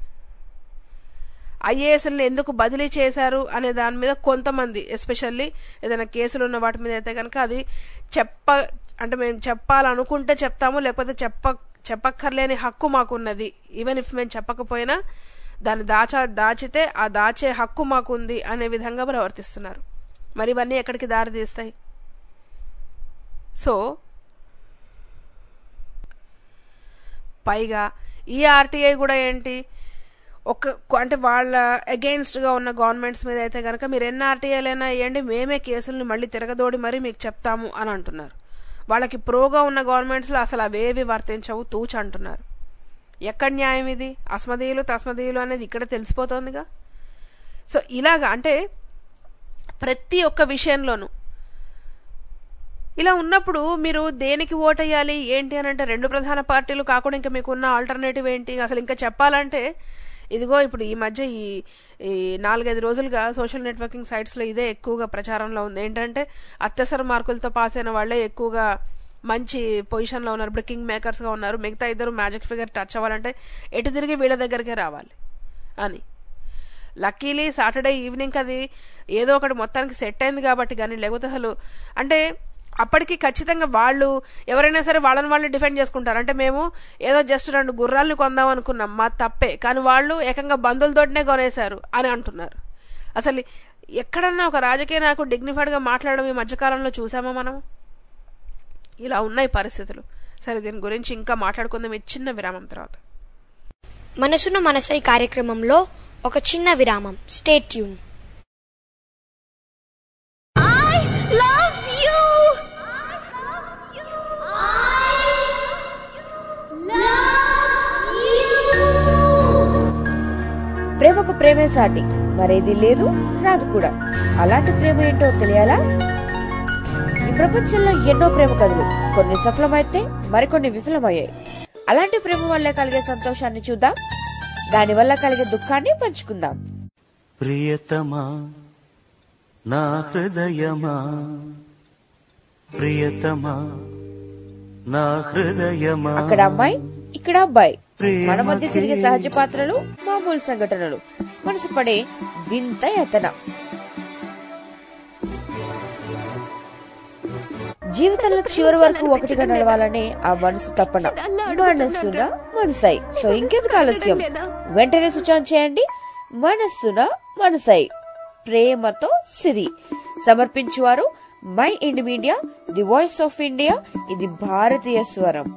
ఐఏఎస్ని ఎందుకు బదిలీ చేశారు అనే దాని మీద కొంతమంది ఎస్పెషల్లీ ఏదైనా కేసులు ఉన్న వాటి మీద అయితే కనుక అది చెప్ప అంటే మేము చెప్పాలనుకుంటే చెప్తాము లేకపోతే చెప్ప చెప్పక్కర్లేని హక్కు మాకున్నది ఈవెన్ ఇఫ్ మేము చెప్పకపోయినా దాన్ని దాచా దాచితే ఆ దాచే హక్కు మాకుంది అనే విధంగా ప్రవర్తిస్తున్నారు మరి ఇవన్నీ ఎక్కడికి దారి తీస్తాయి సో పైగా ఈ ఆర్టీఐ కూడా ఏంటి ఒక అంటే వాళ్ళ అగెయిన్స్ట్గా ఉన్న గవర్నమెంట్స్ మీద అయితే కనుక మీరు ఎన్ని ఆర్టీఐలైనా వేయండి మేమే కేసుల్ని మళ్ళీ తిరగదోడి మరీ మీకు చెప్తాము అని అంటున్నారు వాళ్ళకి ప్రోగా ఉన్న గవర్నమెంట్స్లో అసలు అవేవి వర్తించవు తూచ్ అంటున్నారు ఎక్కడ న్యాయం ఇది అస్మదీయులు తస్మదీయులు అనేది ఇక్కడ తెలిసిపోతుందిగా సో ఇలాగా అంటే ప్రతి ఒక్క విషయంలోనూ ఇలా ఉన్నప్పుడు మీరు దేనికి ఓటేయాలి ఏంటి అని అంటే రెండు ప్రధాన పార్టీలు కాకుండా ఇంకా మీకున్న ఆల్టర్నేటివ్ ఏంటి అసలు ఇంకా చెప్పాలంటే ఇదిగో ఇప్పుడు ఈ మధ్య ఈ ఈ నాలుగైదు రోజులుగా సోషల్ నెట్వర్కింగ్ సైట్స్లో ఇదే ఎక్కువగా ప్రచారంలో ఉంది ఏంటంటే అత్యవసర మార్కులతో పాస్ అయిన వాళ్ళే ఎక్కువగా మంచి పొజిషన్లో ఉన్నారు ఇప్పుడు కింగ్ మేకర్స్గా ఉన్నారు మిగతా ఇద్దరు మ్యాజిక్ ఫిగర్ టచ్ అవ్వాలంటే ఎటు తిరిగి వీళ్ళ దగ్గరికే రావాలి అని లక్కీలీ సాటర్డే ఈవినింగ్ అది ఏదో ఒకటి మొత్తానికి సెట్ అయింది కాబట్టి కానీ లేకపోతే అసలు అంటే అప్పటికి ఖచ్చితంగా వాళ్ళు ఎవరైనా సరే వాళ్ళని వాళ్ళు డిఫెండ్ చేసుకుంటారు అంటే మేము ఏదో జస్ట్ రెండు గుర్రాలను కొందాం అనుకున్నాం మా తప్పే కానీ వాళ్ళు ఏకంగా బంధువులతోటినే కొనేశారు అని అంటున్నారు అసలు ఎక్కడన్నా ఒక రాజకీయ నాయకుడు డిగ్నిఫైడ్గా మాట్లాడడం ఈ మధ్యకాలంలో చూసామా మనం ఇలా ఉన్నాయి పరిస్థితులు సరే దీని గురించి ఇంకా మాట్లాడుకుందాం ఈ చిన్న విరామం తర్వాత మనసున మనసై కార్యక్రమంలో ఒక చిన్న విరామం స్టేట్ ట్యూన్ love you. ప్రేమకు ప్రేమే సాటి మరేది లేదు రాదు కూడా అలాంటి ప్రేమ ఏంటో తెలియాలా ఈ ప్రపంచంలో ఎన్నో ప్రేమ కథలు కొన్ని సఫలమైతే మరికొన్ని విఫలమయ్యాయి అలాంటి ప్రేమ వల్ల కలిగే సంతోషాన్ని చూద్దాం దానివల్ల కలిగే దుఃఖాన్ని పంచుకుందాం ప్రియతమా నా హృదయమా ప్రియతమా నా హృదయమా అక్కడ అమ్మాయి ఇక్కడ అబ్బాయి మన మధ్య తిరిగే సహజ పాత్రలు మామూలు సంఘటనలు మనసు పడే వింత యతన జీవితంలో చివరి వరకు ఒకటిగా నడవాలనే ఆ మనసు తప్పన మనస్సున మనసై సో ఇంకెందుకు ఆలస్యం వెంటనే స్విచ్ ఆన్ చేయండి మనస్సున మనసై ప్రేమతో సిరి సమర్పించువారు mind media the voice of India ఇది భారతీయ స్వరం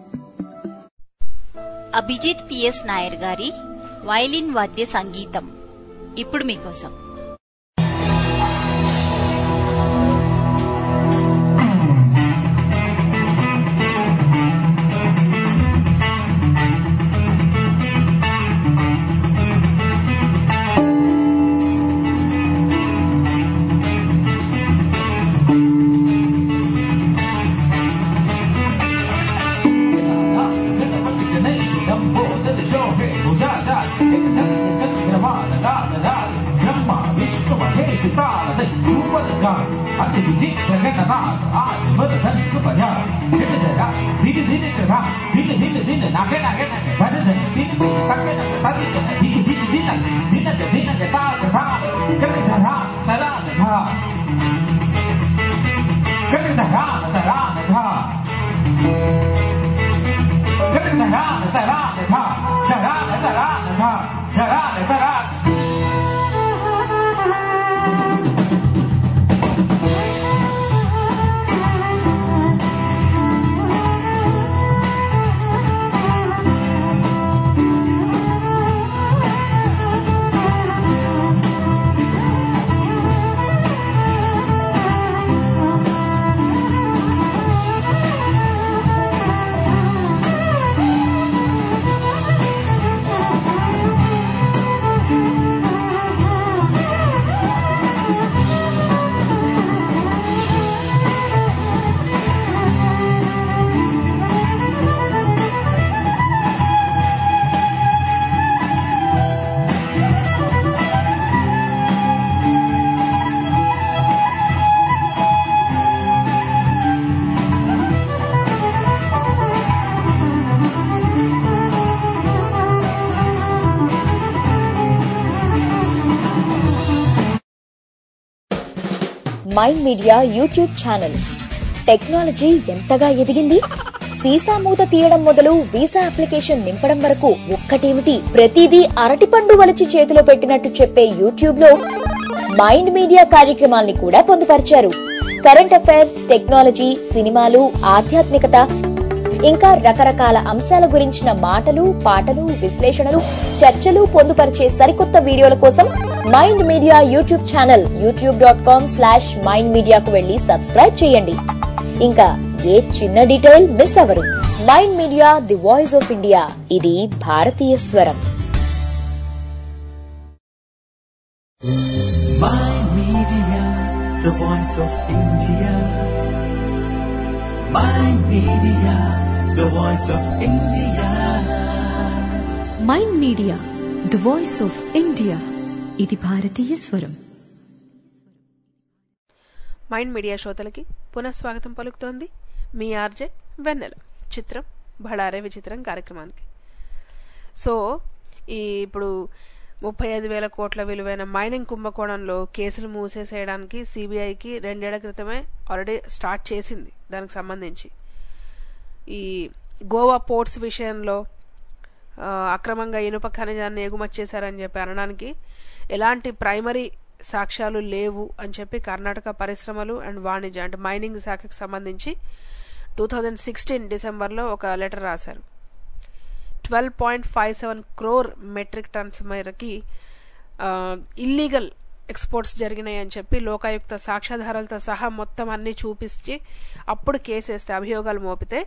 అభిజిత్ పిఎస్ నాయర్ గారి వైలిన్ వాద్య సంగీతం ఇప్పుడు మీకోసం mind media YouTube channel technology ఎంతగా ఎదిగింది సీసా మూత తీయడం మొదలు వీసా అప్లికేషన్ నింపడం వరకు ఒక్కటేమిటి ప్రతిదీ అరటిపండు వలిచి చేతిలో పెట్టినట్టు చెప్పే యూట్యూబ్ లో మైండ్ మీడియా కార్యక్రమాల్ని కూడా పొందుపరిచారు కరెంట్ అఫైర్స్ టెక్నాలజీ సినిమాలు ఆధ్యాత్మికత ఇంకా రకరకాల అంశాల గురించిన మాటలు పాటలు విశ్లేషణలు చర్చలు పొందుపరిచే సరికొత్త వీడియోల కోసం mind media YouTube channel YouTube dot com slash mind మీడియాకు వెళ్లి సబ్స్క్రైబ్ చేయండి ఇంకా ఏ చిన్న డీటెయిల్ మిస్ అవరు mind media the voice of India ఇది భారతీయ స్వరం Mind Media, the voice of India. Mind Media, the voice of India. Mind media the voice of India ఇది భారతీయ స్వరం మైండ్ మీడియా శ్రోతలకి పునఃస్వాగతం పలుకుతోంది మీ ఆర్జే వెన్నెల చిత్రం బడారే విచిత్రం కార్యక్రమానికి సో ఈ ఇప్పుడు ముప్పై ఐదు వేల కోట్ల విలువైన మైనింగ్ కుంభకోణంలో కేసులు మూసేసేయడానికి సిబిఐకి రెండేళ్ల క్రితమే ఆల్రెడీ స్టార్ట్ చేసింది దానికి సంబంధించి ఈ గోవా పోర్ట్స్ విషయంలో ఆ, అక్రమంగా ఇనుప ఖనిజాన్ని ఎగుమతి చేశారని చెప్పి అనడానికి ఎలాంటి ప్రైమరీ సాక్ష్యాలు లేవు అని చెప్పి కర్ణాటక పరిశ్రమలు అండ్ వాణిజ్య అంటే మైనింగ్ శాఖకు సంబంధించి టూ థౌజండ్ సిక్స్టీన్ డిసెంబర్లో ఒక లెటర్ రాశారు twelve point five seven crore metric tons మేరకి ఇల్లీగల్ ఎక్స్పోర్ట్స్ జరిగినాయి అని చెప్పి లోకాయుక్త సాక్ష్యాధారాలతో సహా మొత్తం అన్ని చూపించి అప్పుడు కేసేస్తే అభియోగాలు మోపితే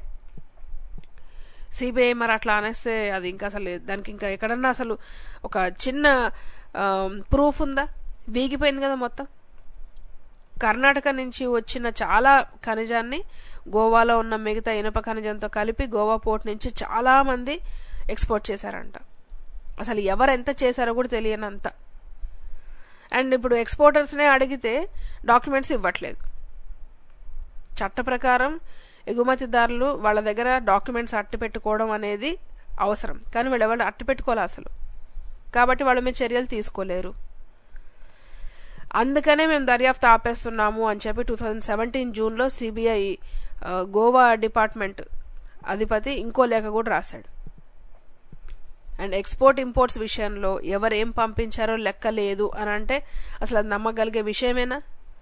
సిబిఐ మరి అట్లా అనేస్తే అది ఇంకా అసలు దానికి ఇంకా ఎక్కడన్నా అసలు ఒక చిన్న ప్రూఫ్ ఉందా వీగిపోయింది కదా మొత్తం కర్ణాటక నుంచి వచ్చిన చాలా ఖనిజాన్ని గోవాలో ఉన్న మిగతా ఇనుప ఖనిజంతో కలిపి గోవా పోర్ట్ నుంచి చాలా మంది ఎక్స్పోర్ట్ చేశారంట అసలు ఎవరు ఎంత చేశారో కూడా తెలియనంత అండ్ ఇప్పుడు ఎక్స్పోర్టర్స్నే అడిగితే డాక్యుమెంట్స్ ఇవ్వట్లేదు చట్ట ప్రకారం ఎగుమతిదారులు వాళ్ళ దగ్గర డాక్యుమెంట్స్ అట్టి పెట్టుకోవడం అనేది అవసరం కానీ వీళ్ళు ఎవరు అట్టి పెట్టుకోవాలి అసలు కాబట్టి వాళ్ళ మీద చర్యలు తీసుకోలేరు అందుకనే మేము దర్యాప్తు ఆపేస్తున్నాము అని చెప్పి టూ థౌజండ్ సెవెంటీన్ జూన్లో సిబిఐ గోవా డిపార్ట్మెంట్ అధిపతి ఇంకో లేఖ కూడా రాశాడు అండ్ ఎక్స్పోర్ట్ ఇంపోర్ట్స్ విషయంలో ఎవరు ఏం పంపించారో లెక్క లేదు అని అంటే అసలు అది నమ్మగలిగే విషయమేనా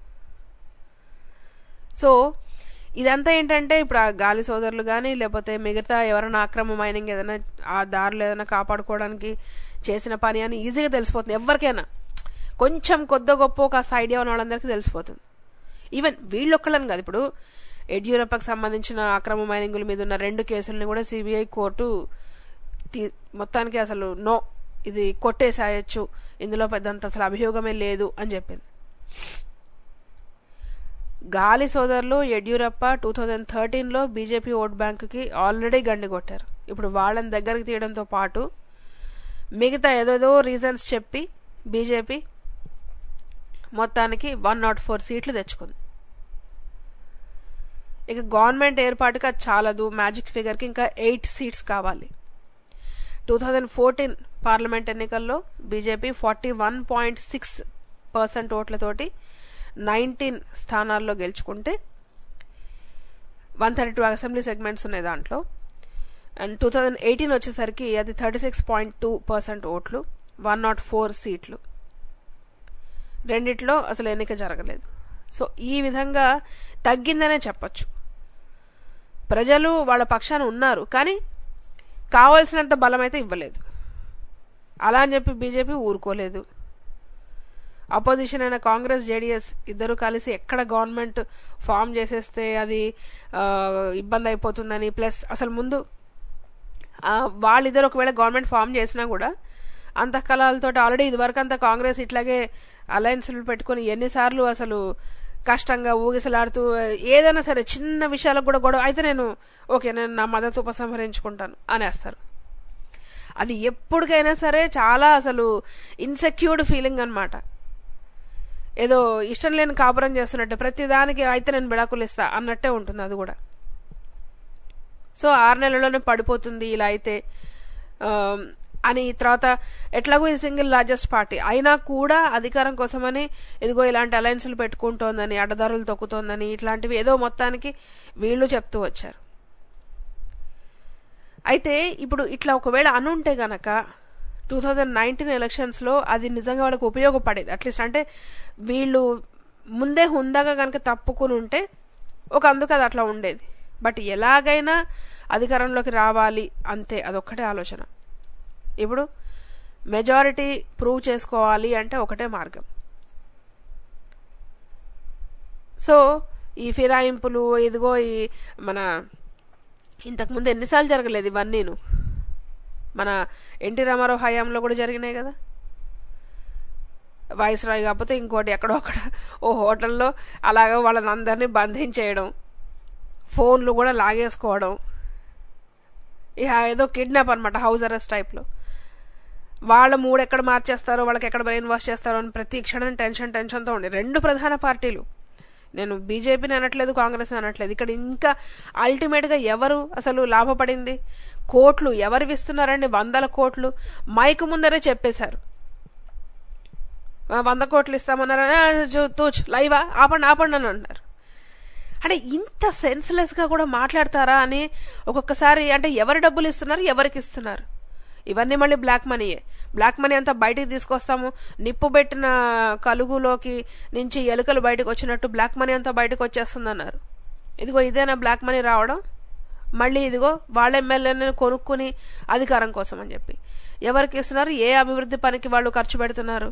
సో ఇదంతా ఏంటంటే ఇప్పుడు ఆ గాలి సోదరులు కానీ లేకపోతే మిగతా ఎవరైనా అక్రమ మైనింగ్ ఏదైనా ఆ దారులు ఏదైనా కాపాడుకోవడానికి చేసిన పని అని ఈజీగా తెలిసిపోతుంది ఎవరికైనా కొంచెం కొద్ది గొప్ప కాస్త ఐడియా ఉన్న వాళ్ళందరికీ తెలిసిపోతుంది ఈవెన్ వీళ్ళొక్కళ్ళని కాదు ఇప్పుడు యడ్యూరప్పకు సంబంధించిన అక్రమ మైనింగుల మీద ఉన్న రెండు కేసుల్ని కూడా సిబిఐ కోర్టు మొత్తానికి అసలు నో ఇది కొట్టేసాయచ్చు ఇందులో పెద్దంత అసలు అభియోగమే లేదు అని చెప్పింది గాలి సోదరులు యడ్యూరప్ప టూ థౌజండ్ థర్టీన్లో బీజేపీ ఓట్ బ్యాంకుకి ఆల్రెడీ గండి కొట్టారు ఇప్పుడు వాళ్ళని దగ్గరికి తీయడంతో పాటు మిగతా ఏదేదో రీజన్స్ చెప్పి బీజేపీ మొత్తానికి వన్ నాట్ ఫోర్ సీట్లు తెచ్చుకుంది ఇక గవర్నమెంట్ ఏర్పాటుకి అది చాలదు మ్యాజిక్ ఫిగర్కి ఇంకా ఎయిట్ సీట్స్ కావాలి టూ థౌజండ్ ఫోర్టీన్ పార్లమెంట్ ఎన్నికల్లో BJP forty one point six percent ఓట్లతోటి నైన్టీన్ స్థానాల్లో గెలుచుకుంటే one thirty two assembly segments ఉన్నాయి దాంట్లో అండ్ టూ థౌజండ్ ఎయిటీన్ వచ్చేసరికి అది thirty six point two percent ఓట్లు వన్ నాట్ ఫోర్ సీట్లు రెండిట్లో అసలు ఎన్నిక జరగలేదు సో ఈ విధంగా తగ్గిందనే చెప్పచ్చు ప్రజలు వాళ్ళ పక్షాన ఉన్నారు కానీ కావాల్సినంత బలం అయితే ఇవ్వలేదు అలా అని చెప్పి బీజేపీ ఊరుకోలేదు అపోజిషన్ అయిన కాంగ్రెస్ జేడిఎస్ ఇద్దరు కలిసి ఎక్కడ గవర్నమెంట్ ఫామ్ చేసేస్తే అది ఇబ్బంది అయిపోతుందని ప్లస్ అసలు ముందు వాళ్ళిద్దరు ఒకవేళ గవర్నమెంట్ ఫామ్ చేసినా కూడా అంతఃకలాలతో ఆల్రెడీ ఇదివరకు అంతా కాంగ్రెస్ ఇట్లాగే అలయన్స్లు పెట్టుకుని ఎన్నిసార్లు అసలు కష్టంగా ఊగిసలాడుతూ ఏదైనా సరే చిన్న విషయాలకు కూడా గొడవ అయితే నేను ఓకే నేను నా మద్దతు ఉపసంహరించుకుంటాను అనేస్తారు అది ఎప్పటికైనా సరే చాలా అసలు ఇన్సెక్యూర్డ్ ఫీలింగ్ అనమాట ఏదో ఇష్టం లేని కాపురం చేస్తున్నట్టు ప్రతి దానికి అయితే నేను విడాకులు ఇస్తా అన్నట్టే ఉంటుంది అది కూడా సో ఆరు నెలల్లోనే పడిపోతుంది ఇలా అయితే అని తర్వాత ఎట్లాగో ఇది సింగిల్ లార్జెస్ట్ పార్టీ అయినా కూడా అధికారం కోసమని ఇదిగో ఇలాంటి అలయన్స్లు పెట్టుకుంటోందని అడ్డదారులు తొక్కుతోందని ఇట్లాంటివి ఏదో మొత్తానికి వీళ్ళు చెప్తూ వచ్చారు అయితే ఇప్పుడు ఇట్లా ఒకవేళ అనుంటే గనక టూ థౌజండ్ నైన్టీన్ ఎలక్షన్స్లో అది నిజంగా వాళ్ళకి ఉపయోగపడేది అట్లీస్ట్ అంటే వీళ్ళు ముందే హుందాగా కనుక తప్పుకుని ఉంటే ఒక అందుకు అది అట్లా ఉండేది బట్ ఎలాగైనా అధికారంలోకి రావాలి అంతే అదొక్కటే ఆలోచన ఇప్పుడు మెజారిటీ ప్రూవ్ చేసుకోవాలి అంటే ఒకటే మార్గం సో ఈ ఫిరాయింపులు ఇదిగో ఈ మన ఇంతకుముందు ఎన్నిసార్లు జరగలేదు ఇవన్నీను మన ఎన్టీ రామారావు హయాంలో కూడా జరిగినాయి కదా వాయిస్ రాయ్ కాకపోతే ఇంకోటి ఎక్కడో అక్కడ ఓ హోటల్లో అలాగ వాళ్ళని అందరినీ బంధించేయడం ఫోన్లు కూడా లాగేసుకోవడం ఇక ఏదో కిడ్నాప్ అనమాట హౌస్ అరెస్ట్ టైప్లో వాళ్ళ మూడు ఎక్కడ మార్చేస్తారో వాళ్ళకి ఎక్కడ బ్రెయిన్ వాష్ చేస్తారో అని ప్రతి క్షణం టెన్షన్ టెన్షన్తో ఉండి రెండు ప్రధాన పార్టీలు నేను బీజేపీని అనట్లేదు కాంగ్రెస్ అనట్లేదు ఇక్కడ ఇంకా అల్టిమేట్గా ఎవరు అసలు లాభపడింది కోట్లు ఎవరు ఇస్తున్నారండి వందల కోట్లు మైకు ముందరే చెప్పేశారు వంద కోట్లు ఇస్తామన్నారు తూచ్ లైవా ఆపండి ఆపండి అని అన్నారు అంటే ఇంత సెన్స్లెస్గా కూడా మాట్లాడతారా అని ఒక్కొక్కసారి అంటే ఎవరు డబ్బులు ఇస్తున్నారు ఎవరికి ఇస్తున్నారు ఇవన్నీ మళ్ళీ బ్లాక్ మనీయే బ్లాక్ మనీ అంతా బయటికి తీసుకొస్తాము నిప్పు పెట్టిన కలుగులోకి నుంచి ఎలుకలు బయటకు వచ్చినట్టు బ్లాక్ మనీ అంతా బయటకు వచ్చేస్తుంది అన్నారు ఇదిగో ఇదేనా బ్లాక్ మనీ రావడం మళ్ళీ ఇదిగో వాళ్ళ ఎమ్మెల్యేని కొనుక్కుని అధికారం కోసం అని చెప్పి ఎవరికి ఇస్తున్నారు ఏ అభివృద్ధి పనికి వాళ్ళు ఖర్చు పెడుతున్నారు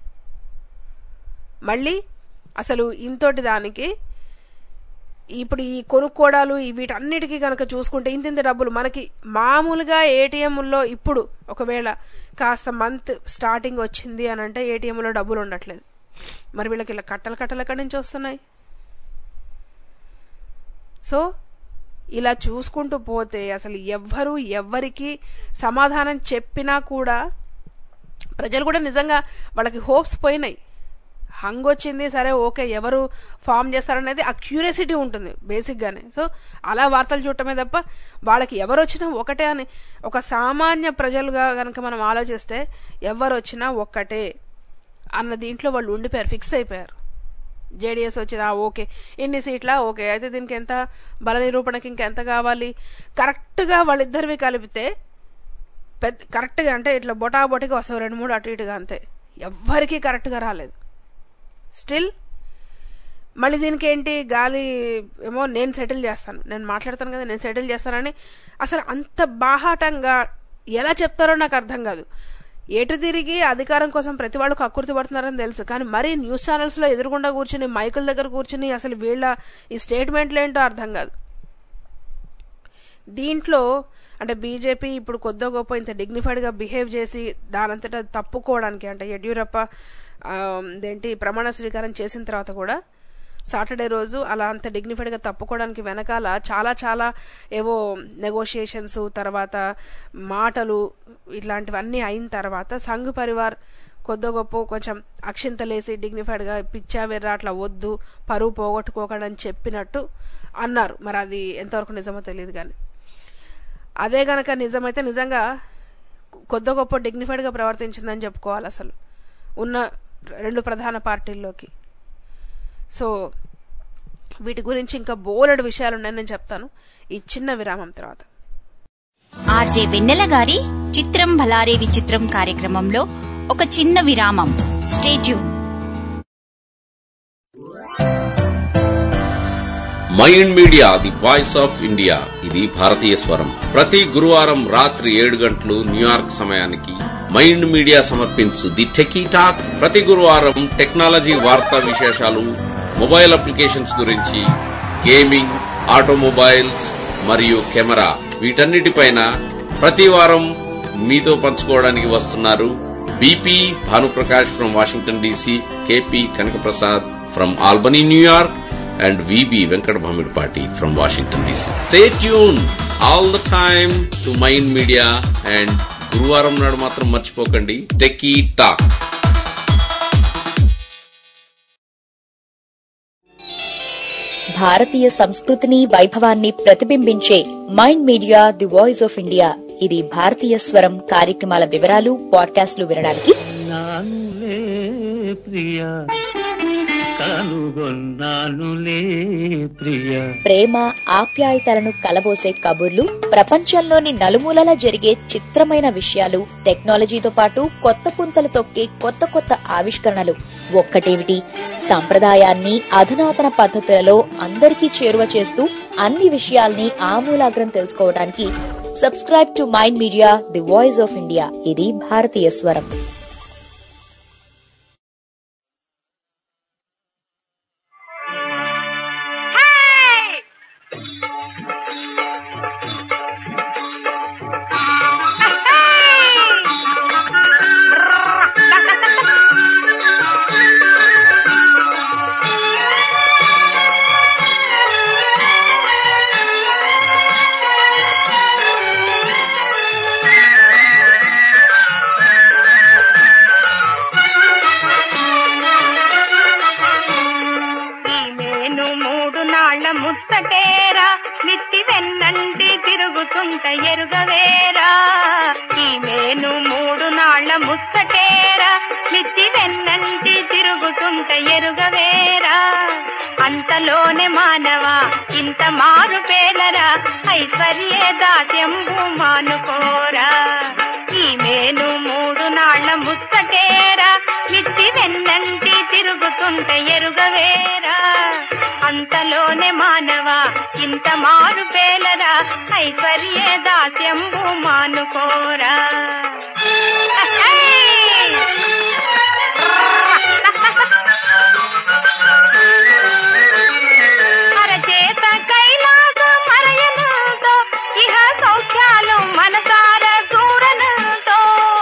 మళ్ళీ అసలు ఇంతటి దానికి ఇప్పుడు ఈ కొనుక్కోవడాలు వీటన్నిటికీ కనుక చూసుకుంటే ఇంత ఇంత డబ్బులు మనకి మామూలుగా ఏటీఎంలో ఇప్పుడు ఒకవేళ కాస్త మంత్ స్టార్టింగ్ వచ్చింది అని అంటే ఏటీఎంలో డబ్బులు ఉండట్లేదు మరి వీళ్ళకి ఇలా కట్టలు కట్టలు ఎక్కడి నుంచి వస్తున్నాయి సో ఇలా చూసుకుంటూ పోతే అసలు ఎవ్వరు ఎవ్వరికి సమాధానం చెప్పినా కూడా ప్రజలు కూడా నిజంగా వాళ్ళకి హోప్స్ పోయినాయి హంగ్ వచ్చింది సరే ఓకే ఎవరు ఫామ్ చేస్తారనేది ఆ క్యూరియాసిటీ ఉంటుంది బేసిక్గానే సో అలా వార్తలు చూడటమే తప్ప వాళ్ళకి ఎవరు వచ్చినా ఒకటే అని ఒక సామాన్య ప్రజలుగా కనుక మనం ఆలోచిస్తే ఎవరు వచ్చినా ఒక్కటే అన్న దీంట్లో వాళ్ళు ఉండిపోయారు ఫిక్స్ అయిపోయారు జేడిఎస్ వచ్చిందా ఓకే ఇన్ని సీట్లా ఓకే అయితే దీనికి ఎంత బల నిరూపణకి ఇంకెంత కావాలి కరెక్ట్గా వాళ్ళిద్దరివి కలిపితే పెద్ద కరెక్ట్గా అంటే ఇట్లా బొటా బొటికి వస్తావు రెండు మూడు అటు ఇటుగా అంతే ఎవ్వరికీ కరెక్ట్గా రాలేదు స్టిల్ మళ్ళీ దీనికి ఏంటి గాలి ఏమో నేను సెటిల్ చేస్తాను నేను మాట్లాడతాను కదా నేను సెటిల్ చేస్తానని అసలు అంత బాహాటంగా ఎలా చెప్తారో నాకు అర్థం కాదు ఎటు తిరిగి అధికారం కోసం ప్రతి వాళ్ళు కక్కుర్తి పడుతున్నారని తెలుసు కానీ మరీ న్యూస్ ఛానల్స్లో ఎదురుగుండా కూర్చుని మైకుల దగ్గర కూర్చుని అసలు వీళ్ళ ఈ స్టేట్మెంట్లు ఏంటో అర్థం కాదు దీంట్లో అంటే బీజేపీ ఇప్పుడు కొద్ది గొప్ప ఇంత డిగ్నిఫైడ్గా బిహేవ్ చేసి దానంతటా తప్పుకోవడానికి అంటే యడ్యూరప్ప ఏంటి ప్రమాణ స్వీకారం చేసిన తర్వాత కూడా సాటర్డే రోజు అలా అంత డిగ్నిఫైడ్గా తప్పుకోవడానికి వెనకాల చాలా చాలా ఏవో నెగోషియేషన్స్ తర్వాత మాటలు ఇట్లాంటివన్నీ అయిన తర్వాత సంఘ్ పరివార్ కొద్ది గొప్ప కొంచెం అక్షింతలేసి డిగ్నిఫైడ్గా పిచ్చావెర్ర అట్లా వద్దు పరువు పోగొట్టుకోకండి అని చెప్పినట్టు అన్నారు మరి అది ఎంతవరకు నిజమో తెలియదు కానీ అదే గనక నిజమైతే నిజంగా కొద్ది గొప్ప డిగ్నిఫైడ్గా ప్రవర్తించిందని చెప్పుకోవాలి అసలు ఉన్న రెండు ప్రధాన పార్టీల్లోకి సో వీటి గురించి ఇంకా బోలెడు విషయాలు ఉన్నాయని నేను చెప్తాను ఈ చిన్న విరామం తర్వాత ఆర్జే వెన్నెల గారి చిత్రం భలారే విచిత్రం కార్యక్రమంలో ఒక చిన్న విరామం stay tuned mind media the voice of India ఇది భారతీయ స్వరం ప్రతి గురువారం రాత్రి ఏడు గంటలు న్యూయార్క్ సమయానికి మైండ్ మీడియా సమర్పించు ది టెకీ టాక్ ప్రతి గురువారం టెక్నాలజీ వార్తా విశేషాలు మొబైల్ అప్లికేషన్స్ గురించి గేమింగ్ ఆటోమొబైల్స్ మరియు కెమెరా వీటన్నిటిపైన ప్రతి వారం మీతో పంచుకోవడానికి వస్తున్నారు BP Bhanuprakash from Washington DC KP Kanakaprasad from Albany New York and VB Venkat Bhamidpati from Washington DC. Stay tuned all the time to Mind Media and గురువారం నాడు మాత్రం మర్చిపోకండి టెకీ టాక్ భారతీయ సంస్కృతిని వైభవాన్ని ప్రతిబింబించే mind media the voice of India ఇది భారతీయ స్వరం కార్యక్రమాల వివరాలు పాడ్కాస్ట్లు వినడానికి నానులే ప్రియ కనుగొన్నానులే ప్రియ ప్రేమ ఆప్యాయతలను కలబోసే కబుర్లు ప్రపంచంలోని నలుమూలల జరిగే చిత్రమైన విషయాలు టెక్నాలజీతో పాటు కొత్త పుంతలు తొక్కే కొత్త కొత్త ఆవిష్కరణలు ఒక్కటేమిటి సంప్రదాయాన్ని అధునాతన పద్ధతులలో అందరికీ చేరువ చేస్తూ అన్ని విషయాల్ని ఆమూలాగ్రం తెలుసుకోవడానికి subscribe to mind media the voice of India ఇది భారతీయ స్వరం ఈమెను మూడు నాళ్ల ముచ్చటేరా మిత్తి వెన్నంటి తిరుగుతుంట ఎరుగవేరా ఈమెను మూడు నాళ్ల ముచ్చటేరా మిత్తి వెన్నంటి తిరుగుతుంట ఎరుగవేరా అంతలోనే మానవా ఇంత మారు పేలరా ఐశ్వర్యే దాస్యంబు మానుకోరా ఈమెను మూడు నాళ్ల ముచ్చటేరా మిత్తి వెన్నంటి తిరుగుతుంట ఎరుగవేరా అంతలోనే మానవా ఇంత మారు పేలరా ఐశ్వర్యే దాస్యంబు మానుకోరా అరచేత కైలాస మరయనుతో ఇహ సౌఖ్యాలు మనసార చూడనుతో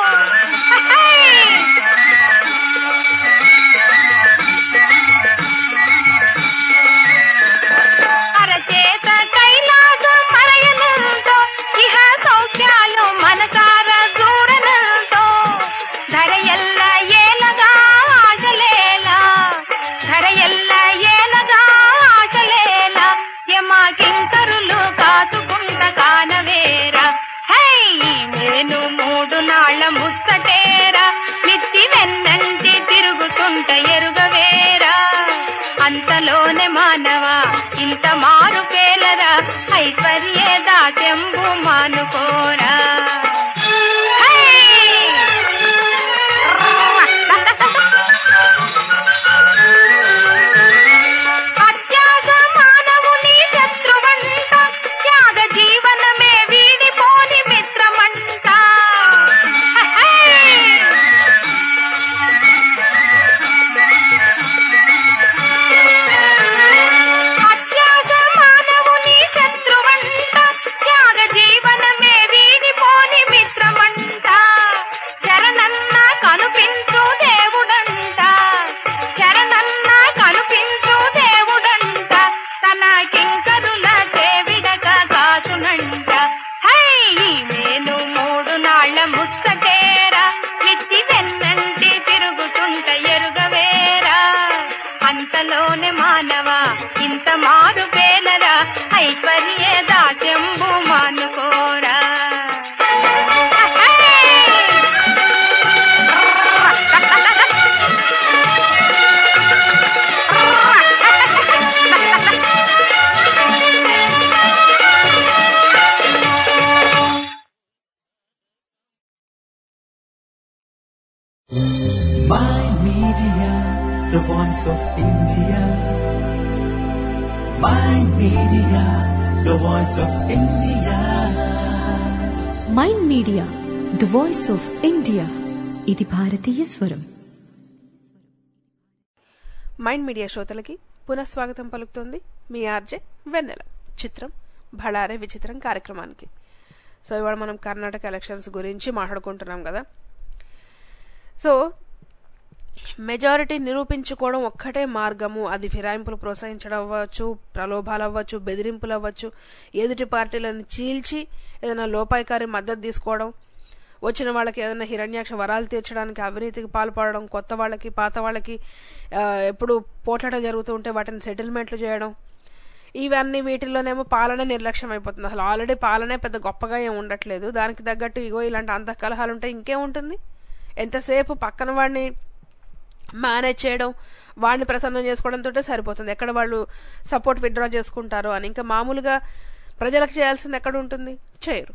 అరచేత కైలాస మరయనుతో ఇహ సౌఖ్యాలు మనసార చూడనుతో ధర ఎల్ల ఎరుగవేరా అంతలోనే మానవ ఇంత మారు పేలరా ఐశ్వర్యే దాచెంబు మానుకోరా My Media, the voice of India. My Media, the voice of India. Mind media the voice of India ఇది భారతీయ స్వరం మైండ్ మీడియా శ్రోతలకి పునఃస్వాగతం పలుకుతుంది మీ ఆర్జే వెన్నెల చిత్రం భళారే విచిత్రం కార్యక్రమానికి సో ఇవాళ మనం కర్ణాటక ఎలక్షన్స్ గురించి మాట్లాడుకుంటున్నాం కదా సో మెజారిటీ నిరూపించుకోవడం ఒక్కటే మార్గము అది ఫిరాయింపులు ప్రోత్సహించడం అవ్వచ్చు ప్రలోభాలు అవ్వచ్చు బెదిరింపులు అవ్వచ్చు ఎదుటి పార్టీలను చీల్చి ఏదైనా లోపాయికారి మద్దతు తీసుకోవడం వచ్చిన వాళ్ళకి ఏదైనా హిరణ్యాక్ష వరాలు తీర్చడానికి అవినీతికి పాల్పడడం కొత్త వాళ్ళకి పాత వాళ్ళకి ఆ, ఎప్పుడు పోట్లాట జరుగుతూ ఉంటే వాటిని సెటిల్మెంట్లు చేయడం ఇవన్నీ వీటిల్లోనేమో పాలన నిర్లక్ష్యం అయిపోతుంది అసలు ఆల్రెడీ పాలనే పెద్ద గొప్పగా ఏం ఉండట్లేదు దానికి తగ్గట్టు ఇగో ఇలాంటి అంతఃకలహాలు ఉంటే ఇంకేముంటుంది ఎంతసేపు పక్కన వాడిని మేనేజ్ చేయడం వాడిని ప్రసన్నం చేసుకోవడంతో సరిపోతుంది ఎక్కడ వాళ్ళు సపోర్ట్ విత్డ్రా చేసుకుంటారో అని ఇంకా మామూలుగా ప్రజలకు చేయాల్సింది ఎక్కడ ఉంటుంది చేయరు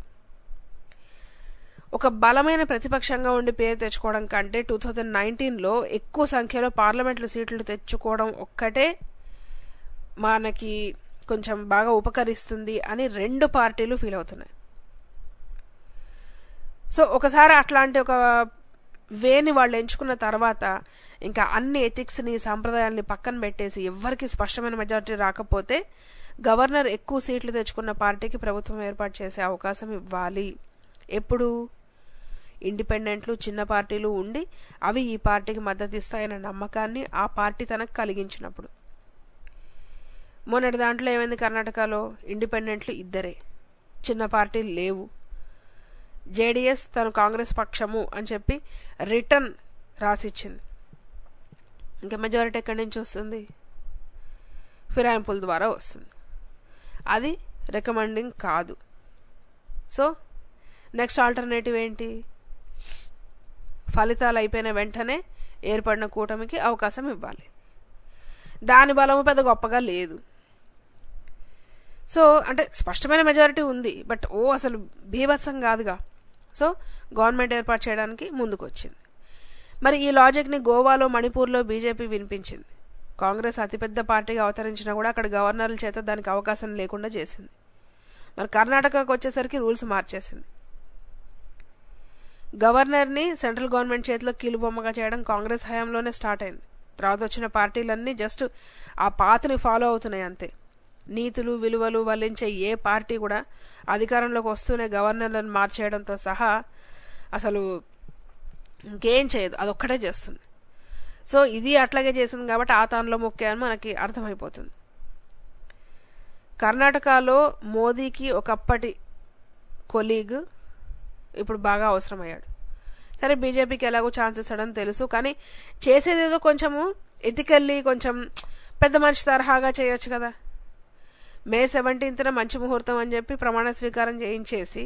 ఒక బలమైన ప్రతిపక్షంగా ఉండి పేరు తెచ్చుకోవడం కంటే టూ థౌజండ్ నైన్టీన్లో ఎక్కువ సంఖ్యలో పార్లమెంట్లు సీట్లు తెచ్చుకోవడం ఒక్కటే మనకి కొంచెం బాగా ఉపకరిస్తుంది అని రెండు పార్టీలు ఫీల్ అవుతున్నాయి సో ఒకసారి అట్లాంటి ఒక వేని వాళ్ళు ఎంచుకున్న తర్వాత ఇంకా అన్ని ఎథిక్స్ని సాంప్రదాయాల్ని పక్కన పెట్టేసి ఎవరికి స్పష్టమైన మెజారిటీ రాకపోతే గవర్నర్ ఎక్కువ సీట్లు తెచ్చుకున్న పార్టీకి ప్రభుత్వం ఏర్పాటు చేసే అవకాశం ఇవ్వాలి ఎప్పుడు ఇండిపెండెంట్లు చిన్న పార్టీలు ఉండి అవి ఈ పార్టీకి మద్దతు ఇస్తాయన్న నమ్మకాన్ని ఆ పార్టీ తనకు కలిగించినప్పుడు మొన్నటి దాంట్లో ఏమైంది కర్ణాటకలో ఇండిపెండెంట్లు ఇద్దరే చిన్న పార్టీలు లేవు జేడిఎస్ తను కాంగ్రెస్ పక్షము అని చెప్పి రిటర్న్ రాసిచ్చింది ఇంకా మెజారిటీ ఎక్కడి నుంచి వస్తుంది ఫిరాయింపుల ద్వారా వస్తుంది అది రికమెండింగ్ కాదు సో నెక్స్ట్ ఆల్టర్నేటివ్ ఏంటి ఫలితాలు అయిపోయిన వెంటనే ఏర్పడిన కూటమికి అవకాశం ఇవ్వాలి దాని బలము పెద్ద గొప్పగా లేదు సో అంటే స్పష్టమైన మెజారిటీ ఉంది బట్ ఓ అసలు బీభత్సం కాదుగా సో గవర్నమెంట్ ఏర్పాటు చేయడానికి ముందుకు వచ్చింది మరి ఈ లాజిక్ని గోవాలో మణిపూర్లో బీజేపీ వినిపించింది కాంగ్రెస్ అతిపెద్ద పార్టీగా అవతరించినా కూడా అక్కడ గవర్నర్ల చేత దానికి అవకాశం లేకుండా చేసింది మరి కర్ణాటకకు వచ్చేసరికి రూల్స్ మార్చేసింది గవర్నర్ని సెంట్రల్ గవర్నమెంట్ చేతిలో కీలుబొమ్మగా చేయడం కాంగ్రెస్ హయాంలోనే స్టార్ట్ అయింది తర్వాత వచ్చిన పార్టీలన్నీ జస్ట్ ఆ పాతని ఫాలో అవుతున్నాయి అంతే నీతులు విలువలు వల్లించే ఏ పార్టీ కూడా అధికారంలోకి వస్తూనే గవర్నర్లను మార్చేయడంతో సహా అసలు ఇంకేం చేయదు అదొక్కటే చేస్తుంది సో ఇది అట్లాగే చేసింది కాబట్టి ఆ తానులో ముఖ్య అని మనకి అర్థమైపోతుంది కర్ణాటకలో మోదీకి ఒకప్పటి కొలీగ్ ఇప్పుడు బాగా అవసరమయ్యాడు సరే బీజేపీకి ఎలాగో ఛాన్స్ ఇస్తాడని తెలుసు కానీ చేసేదేదో కొంచెము ఎథికల్లీ కొంచెం పెద్ద మనిషి తరహాగా చేయొచ్చు కదా మే సెవెంటీన్త్న మంచి ముహూర్తం అని చెప్పి ప్రమాణ స్వీకారం చేయించేసి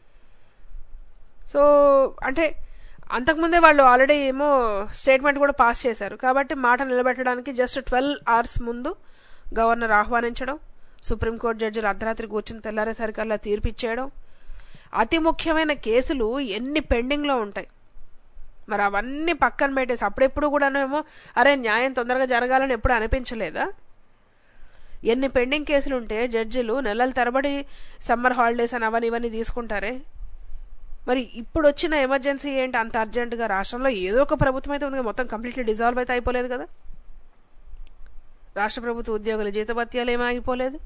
సో అంటే అంతకుముందే వాళ్ళు ఆల్రెడీ ఏమో స్టేట్మెంట్ కూడా పాస్ చేశారు కాబట్టి మాట నిలబెట్టడానికి జస్ట్ ట్వెల్వ్ అవర్స్ ముందు గవర్నర్ ఆహ్వానించడం సుప్రీంకోర్టు జడ్జిలు అర్ధరాత్రి కూర్చుని తెల్లారేసరికల్లా తీర్పిచ్చేయడం అతి ముఖ్యమైన కేసులు ఎన్ని పెండింగ్లో ఉంటాయి మరి అవన్నీ పక్కన పెట్టేసి అప్పుడెప్పుడు కూడానేమో అరే న్యాయం తొందరగా జరగాలని ఎప్పుడు అనిపించలేదా ఎన్ని పెండింగ్ కేసులు ఉంటే జడ్జిలు నెలల తరబడి సమ్మర్ హాలిడేస్ అని అవన్నీ ఇవన్నీ తీసుకుంటారే మరి ఇప్పుడు వచ్చిన ఎమర్జెన్సీ ఏంటి అంత అర్జెంటుగా రాష్ట్రంలో ఏదో ఒక ప్రభుత్వం అయితే ఉంది కదా, మొత్తం కంప్లీట్లీ డిజాల్వ్ అయితే అయిపోలేదు కదా రాష్ట్ర ప్రభుత్వ ఉద్యోగుల జీతభత్యాలు ఏమీ ఆగిపోలేదు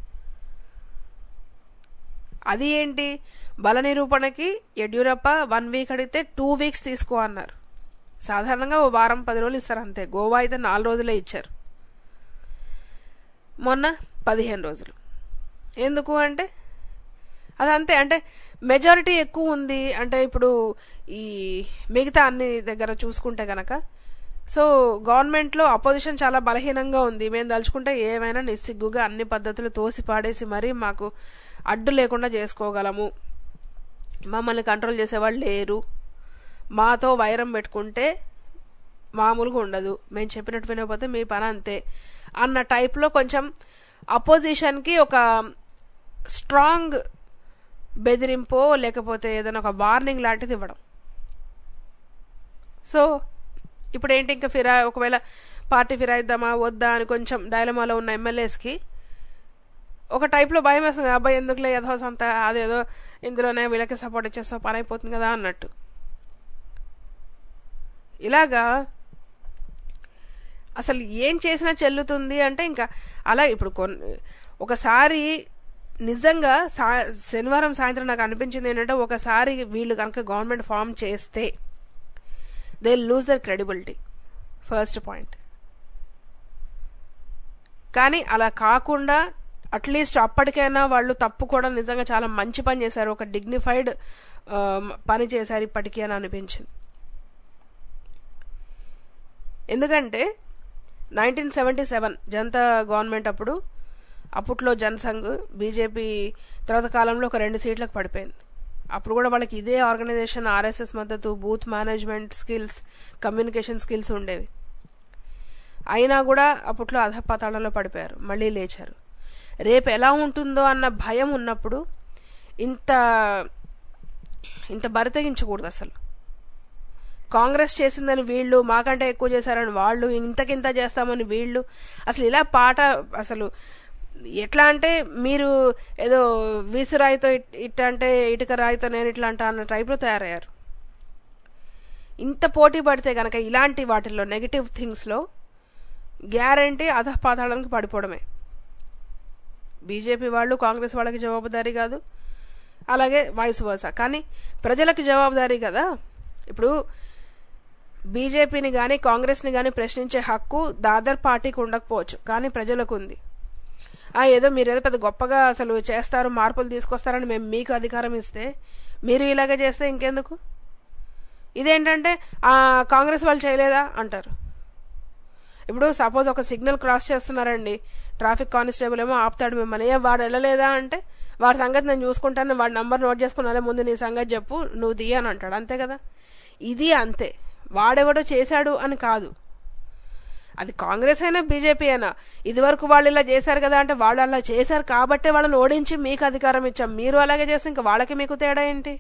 అది ఏంటి బల నిరూపణకి యడ్యూరప్ప వన్ వీక్ అడిగితే టూ వీక్స్ తీసుకో అన్నారు సాధారణంగా ఓ వారం పది రోజులు ఇస్తారు అంతే గోవా అయితే నాలుగు రోజులే ఇచ్చారు మొన్న పదిహేను రోజులు ఎందుకు అంటే అదంతే అంటే మెజారిటీ ఎక్కువ ఉంది అంటే ఇప్పుడు ఈ మిగతా అన్ని దగ్గర చూసుకుంటే కనుక సో గవర్నమెంట్లో అపోజిషన్ చాలా బలహీనంగా ఉంది మేము తలుచుకుంటే ఏమైనా నిస్సిగ్గుగా అన్ని పద్ధతులు తోసి పాడేసి మరీ మాకు అడ్డు లేకుండా చేసుకోగలము మమ్మల్ని కంట్రోల్ చేసేవాళ్ళు లేరు మాతో వైరం పెట్టుకుంటే మామూలుగా ఉండదు మేము చెప్పినట్టు వినకపోతే మీ పని అంతే అన్న టైప్లో కొంచెం అపోజిషన్కి ఒక స్ట్రాంగ్ బెదిరింపో లేకపోతే ఏదైనా ఒక వార్నింగ్ లాంటిది ఇవ్వడం సో ఇప్పుడు ఏంటి ఇంకా ఫిరా ఒకవేళ పార్టీ ఫిరాయిద్దామా వద్దా అని కొంచెం డైలమాలో ఉన్న ఎమ్మెల్యేస్కి ఒక టైప్లో భయం వేస్తుంది అబ్బాయి ఎందుకులే ఏదో సొంత అదేదో ఇందులోనే వీళ్ళకి సపోర్ట్ ఇచ్చేస్తా పని అయిపోతుంది కదా అన్నట్టు ఇలాగా అసలు ఏం చేసినా చెల్లుతుంది అంటే ఇంకా అలా ఇప్పుడు కొన్ని ఒకసారి నిజంగా సా శనివారం సాయంత్రం నాకు అనిపించింది ఏంటంటే ఒకసారి వీళ్ళు కనుక గవర్నమెంట్ ఫామ్ చేస్తే they lose their credibility first point కానీ అలా కాకుండా అట్లీస్ట్ అప్పటికైనా వాళ్ళు తప్పు కూడా నిజంగా చాలా మంచి పని చేశారు ఒక డిగ్నిఫైడ్ పని చేశారు ఇప్పటికీ అని అనిపించింది ఎందుకంటే nineteen seventy seven Janata government అప్పుడు అప్పట్లో జనసంఘ్ బీజేపీ తర్వాత కాలంలో ఒక రెండు సీట్లకు పడిపోయింది అప్పుడు కూడా వాళ్ళకి ఇదే ఆర్గనైజేషన్ ఆర్ఎస్ఎస్ మద్దతు booth management skills communication skills ఉండేవి అయినా కూడా అప్పట్లో అధపాతాళంలో పడిపోయారు మళ్ళీ లేచారు రేపు ఎలా ఉంటుందో అన్న భయం ఉన్నప్పుడు ఇంత ఇంత బరితెగించకూడదు అసలు కాంగ్రెస్ చేసిందని వీళ్ళు మాకంటే ఎక్కువ చేశారని వాళ్ళు ఇంతకింత చేస్తామని వీళ్ళు అసలు ఇలా పాట అసలు ఎట్లా అంటే మీరు ఏదో వీసురాయితో ఇట్ట అంటే ఇటుక రాయితో నేను ఇట్లా అంటా అన్న టైప్లో తయారయ్యారు ఇంత పోటీ పడితే కనుక ఇలాంటి వాటిల్లో నెగిటివ్ థింగ్స్లో గ్యారంటీ అధపాతాళానికి పడిపోవడమే బీజేపీ వాళ్ళు కాంగ్రెస్ వాళ్ళకి జవాబుదారీ కాదు అలాగే వాయిస్ వర్సా కానీ ప్రజలకు జవాబుదారీ కదా ఇప్పుడు బీజేపీని కానీ కాంగ్రెస్ని కానీ ప్రశ్నించే హక్కు దాదర్ పార్టీకి ఉండకపోవచ్చు కానీ ప్రజలకు ఉంది ఏదో మీరు ఏదో పెద్ద గొప్పగా అసలు చేస్తారు మార్పులు తీసుకొస్తారని మేము మీకు అధికారం ఇస్తే మీరు ఇలాగే చేస్తే ఇంకెందుకు ఇదేంటంటే కాంగ్రెస్ వాళ్ళు చేయలేదా అంటారు ఇప్పుడు సపోజ్ ఒక సిగ్నల్ క్రాస్ చేస్తున్నారండి ట్రాఫిక్ కానిస్టేబుల్ ఏమో ఆపుతాడు మిమ్మల్ని ఏ వాడు వెళ్ళలేదా అంటే వాడి సంగతి నేను చూసుకుంటాను వాడి నంబర్ నోట్ చేసుకున్నానే ముందు నీ సంగతి చెప్పు నువ్వు తీయని అంటాడు అంతే కదా ఇది అంతే వాడెవడో చేశాడు అని కాదు అది కాంగ్రెస్ అయినా బీజేపీ అయినా ఇదివరకు వాళ్ళు ఇలా చేశారు కదా అంటే వాళ్ళు అలా చేశారు కాబట్టే వాళ్ళని ఓడించి మీకు అధికారం ఇచ్చాం మీరు అలాగే చేస్తే ఇంకా వాళ్ళకి మీకు తేడా ఏంటి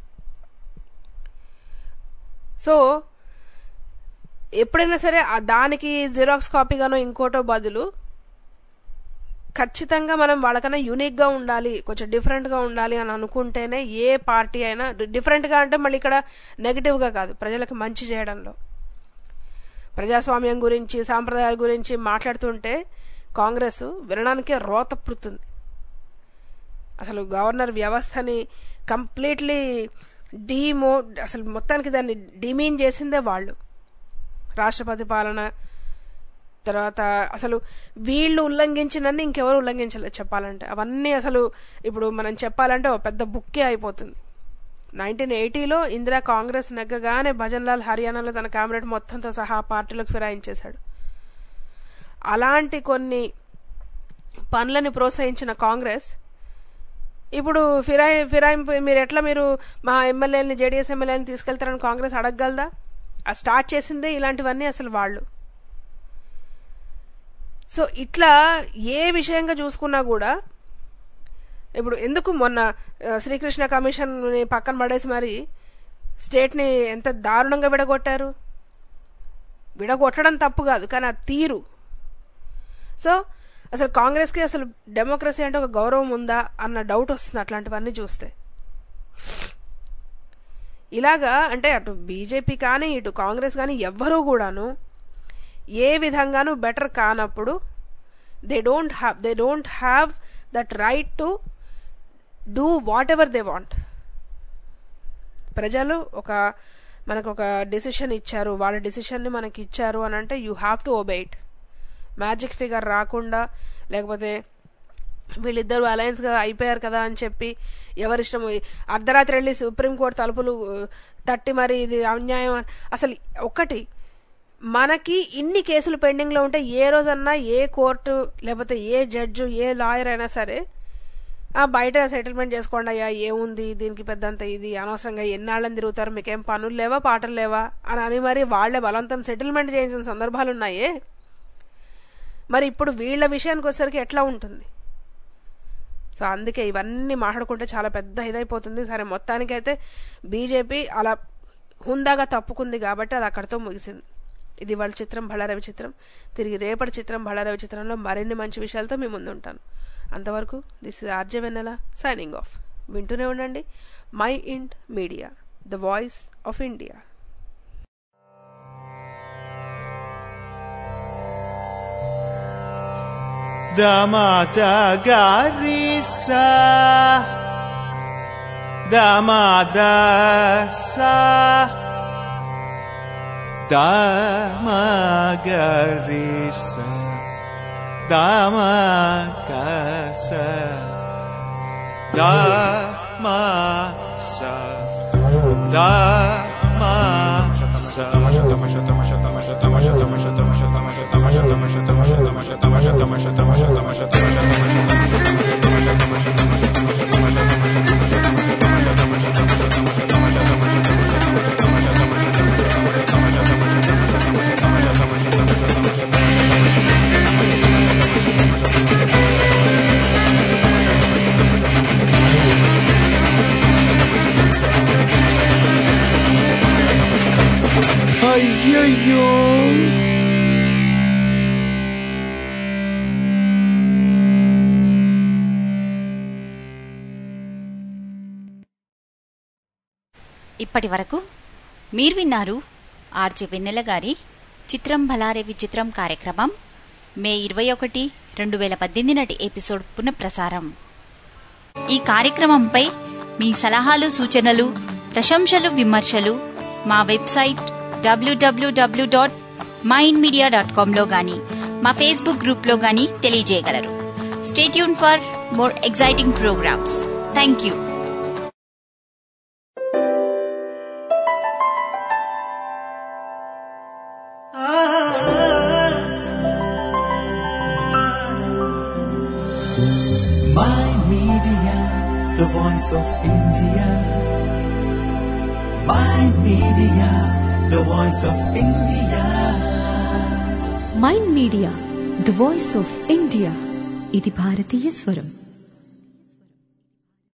సో ఎప్పుడైనా సరే దానికి జిరాక్స్ కాపీగానో ఇంకోటో బదులు ఖచ్చితంగా మనం వాళ్ళకన్నా యూనిక్గా ఉండాలి కొంచెం డిఫరెంట్గా ఉండాలి అని అనుకుంటేనే ఏ పార్టీ అయినా డిఫరెంట్గా అంటే మళ్ళీ ఇక్కడ నెగిటివ్గా కాదు ప్రజలకు మంచి చేయడంలో ప్రజాస్వామ్యం గురించి సాంప్రదాయాల గురించి మాట్లాడుతుంటే కాంగ్రెస్ వినడానికే రోత పుడుతుంది అసలు గవర్నర్ వ్యవస్థని కంప్లీట్లీ డీమో అసలు మొత్తానికి దాన్ని డిమీన్ చేసిందే వాళ్ళు రాష్ట్రపతి పాలన తర్వాత అసలు వీళ్ళు ఉల్లంఘించినన్ని ఇంకెవరు ఉల్లంఘించలేదు చెప్పాలంటే అవన్నీ అసలు ఇప్పుడు మనం చెప్పాలంటే ఒక పెద్ద బుక్కే అయిపోతుంది నైన్టీన్ ఎయిటీలో ఇందిరా కాంగ్రెస్ నెగ్గగానే భజన్లాల్ హర్యానాలో తన క్యాబినెట్ మొత్తంతో సహా పార్టీలకు ఫిరాయించేశాడు అలాంటి కొన్ని పనులని ప్రోత్సహించిన కాంగ్రెస్ ఇప్పుడు ఫిరాయి ఫిరాయింపు మీరు ఎట్లా మీరు మా ఎమ్మెల్యేని జేడీఎస్ ఎమ్మెల్యేని తీసుకెళ్తారని కాంగ్రెస్ అడగగలదా ఆ స్టార్ట్ చేసిందే ఇలాంటివన్నీ అసలు వాళ్ళు సో ఇట్లా ఏ విషయంగా చూసుకున్నా కూడా ఇప్పుడు ఎందుకు మొన్న శ్రీకృష్ణ కమిషన్ని పక్కన పడేసి మరి స్టేట్ని ఎంత దారుణంగా విడగొట్టారు విడగొట్టడం తప్పు కాదు కానీ ఆ తీరు సో అసలు కాంగ్రెస్కి అసలు డెమోక్రసీ అంటే ఒక గౌరవం ఉందా అన్న డౌట్ వస్తుంది అట్లాంటివన్నీ చూస్తే ఇలాగా అంటే అటు బీజేపీ కానీ ఇటు కాంగ్రెస్ కానీ ఎవ్వరూ కూడాను ఏ విధంగానూ బెటర్ కానప్పుడు they don't have they don't have that right to do whatever they want ప్రజలు ఒక మనకు ఒక డెసిషన్ ఇచ్చారు వాళ్ళ డెసిషన్ని మనకి ఇచ్చారు అని అంటే you have to obey it magic figure రాకుండా లేకపోతే వీళ్ళిద్దరు అలయన్స్గా అయిపోయారు కదా అని చెప్పి ఎవరిష్టం అర్ధరాత్రి వెళ్ళి సుప్రీంకోర్టు తలుపులు తట్టి మరి ఇది అన్యాయం అసలు ఒకటి మనకి ఇన్ని కేసులు పెండింగ్లో ఉంటే ఏ రోజన్నా ఏ కోర్టు లేకపోతే ఏ జడ్జు ఏ లాయర్ అయినా సరే ఆ బయట సెటిల్మెంట్ చేసుకోండి అయ్యా ఏముంది దీనికి పెద్దంత ఇది అనవసరంగా ఎన్నాళ్ళని తిరుగుతారు మీకేం పనులు లేవా పాటలు లేవా అని అని మరి వాళ్లే బలవంతం సెటిల్మెంట్ చేయించిన సందర్భాలు ఉన్నాయే మరి ఇప్పుడు వీళ్ళ విషయానికి వచ్చేసరికి ఎట్లా ఉంటుంది సో అందుకే ఇవన్నీ మాట్లాడుకుంటే చాలా పెద్ద ఇదైపోతుంది సరే మొత్తానికైతే బీజేపీ అలా హుందాగా తప్పుకుంది కాబట్టి అది అక్కడితో ముగిసింది ఇది వాళ్ళ చిత్రం బళారవి చిత్రం తిరిగి రేపటి చిత్రం బళారవి చిత్రంలో మరిన్ని మంచి విషయాలతో మీ ముందు ఉంటాను అంతవరకు this is RJ Vennela signing off వింటూనే ఉండండి Mind Media the voice of India Damada Garissa Damada Sa Dama Garissa Dama Gasa Dama Sa Dama Sa అయ్యయ్యో ఇప్పటి వరకు మీరు విన్నారు ఆర్జే వెన్నెల గారి చిత్రం భలారే విచిత్రం కార్యక్రమం మే ఇరవై ఒకటి రెండు వేల పద్దెనిమిది నాటి ఎపిసోడ్ పునఃప్రసారం ఈ కార్యక్రమంపై మీ సలహాలు సూచనలు ప్రశంసలు విమర్శలు మా వెబ్సైట్ డబ్ల్యూడబ్ల్యూడబ్ల్యూ డాట్ మైండ్ మీడియా డాట్ కామ్లో కానీ మా ఫేస్బుక్ గ్రూప్లో కానీ తెలియజేయగలరు stay tuned for more exciting programmes thank you My Media, the voice of India. My Media, the voice of India. Mind media the voice of India ఇది భారతీయ స్వరం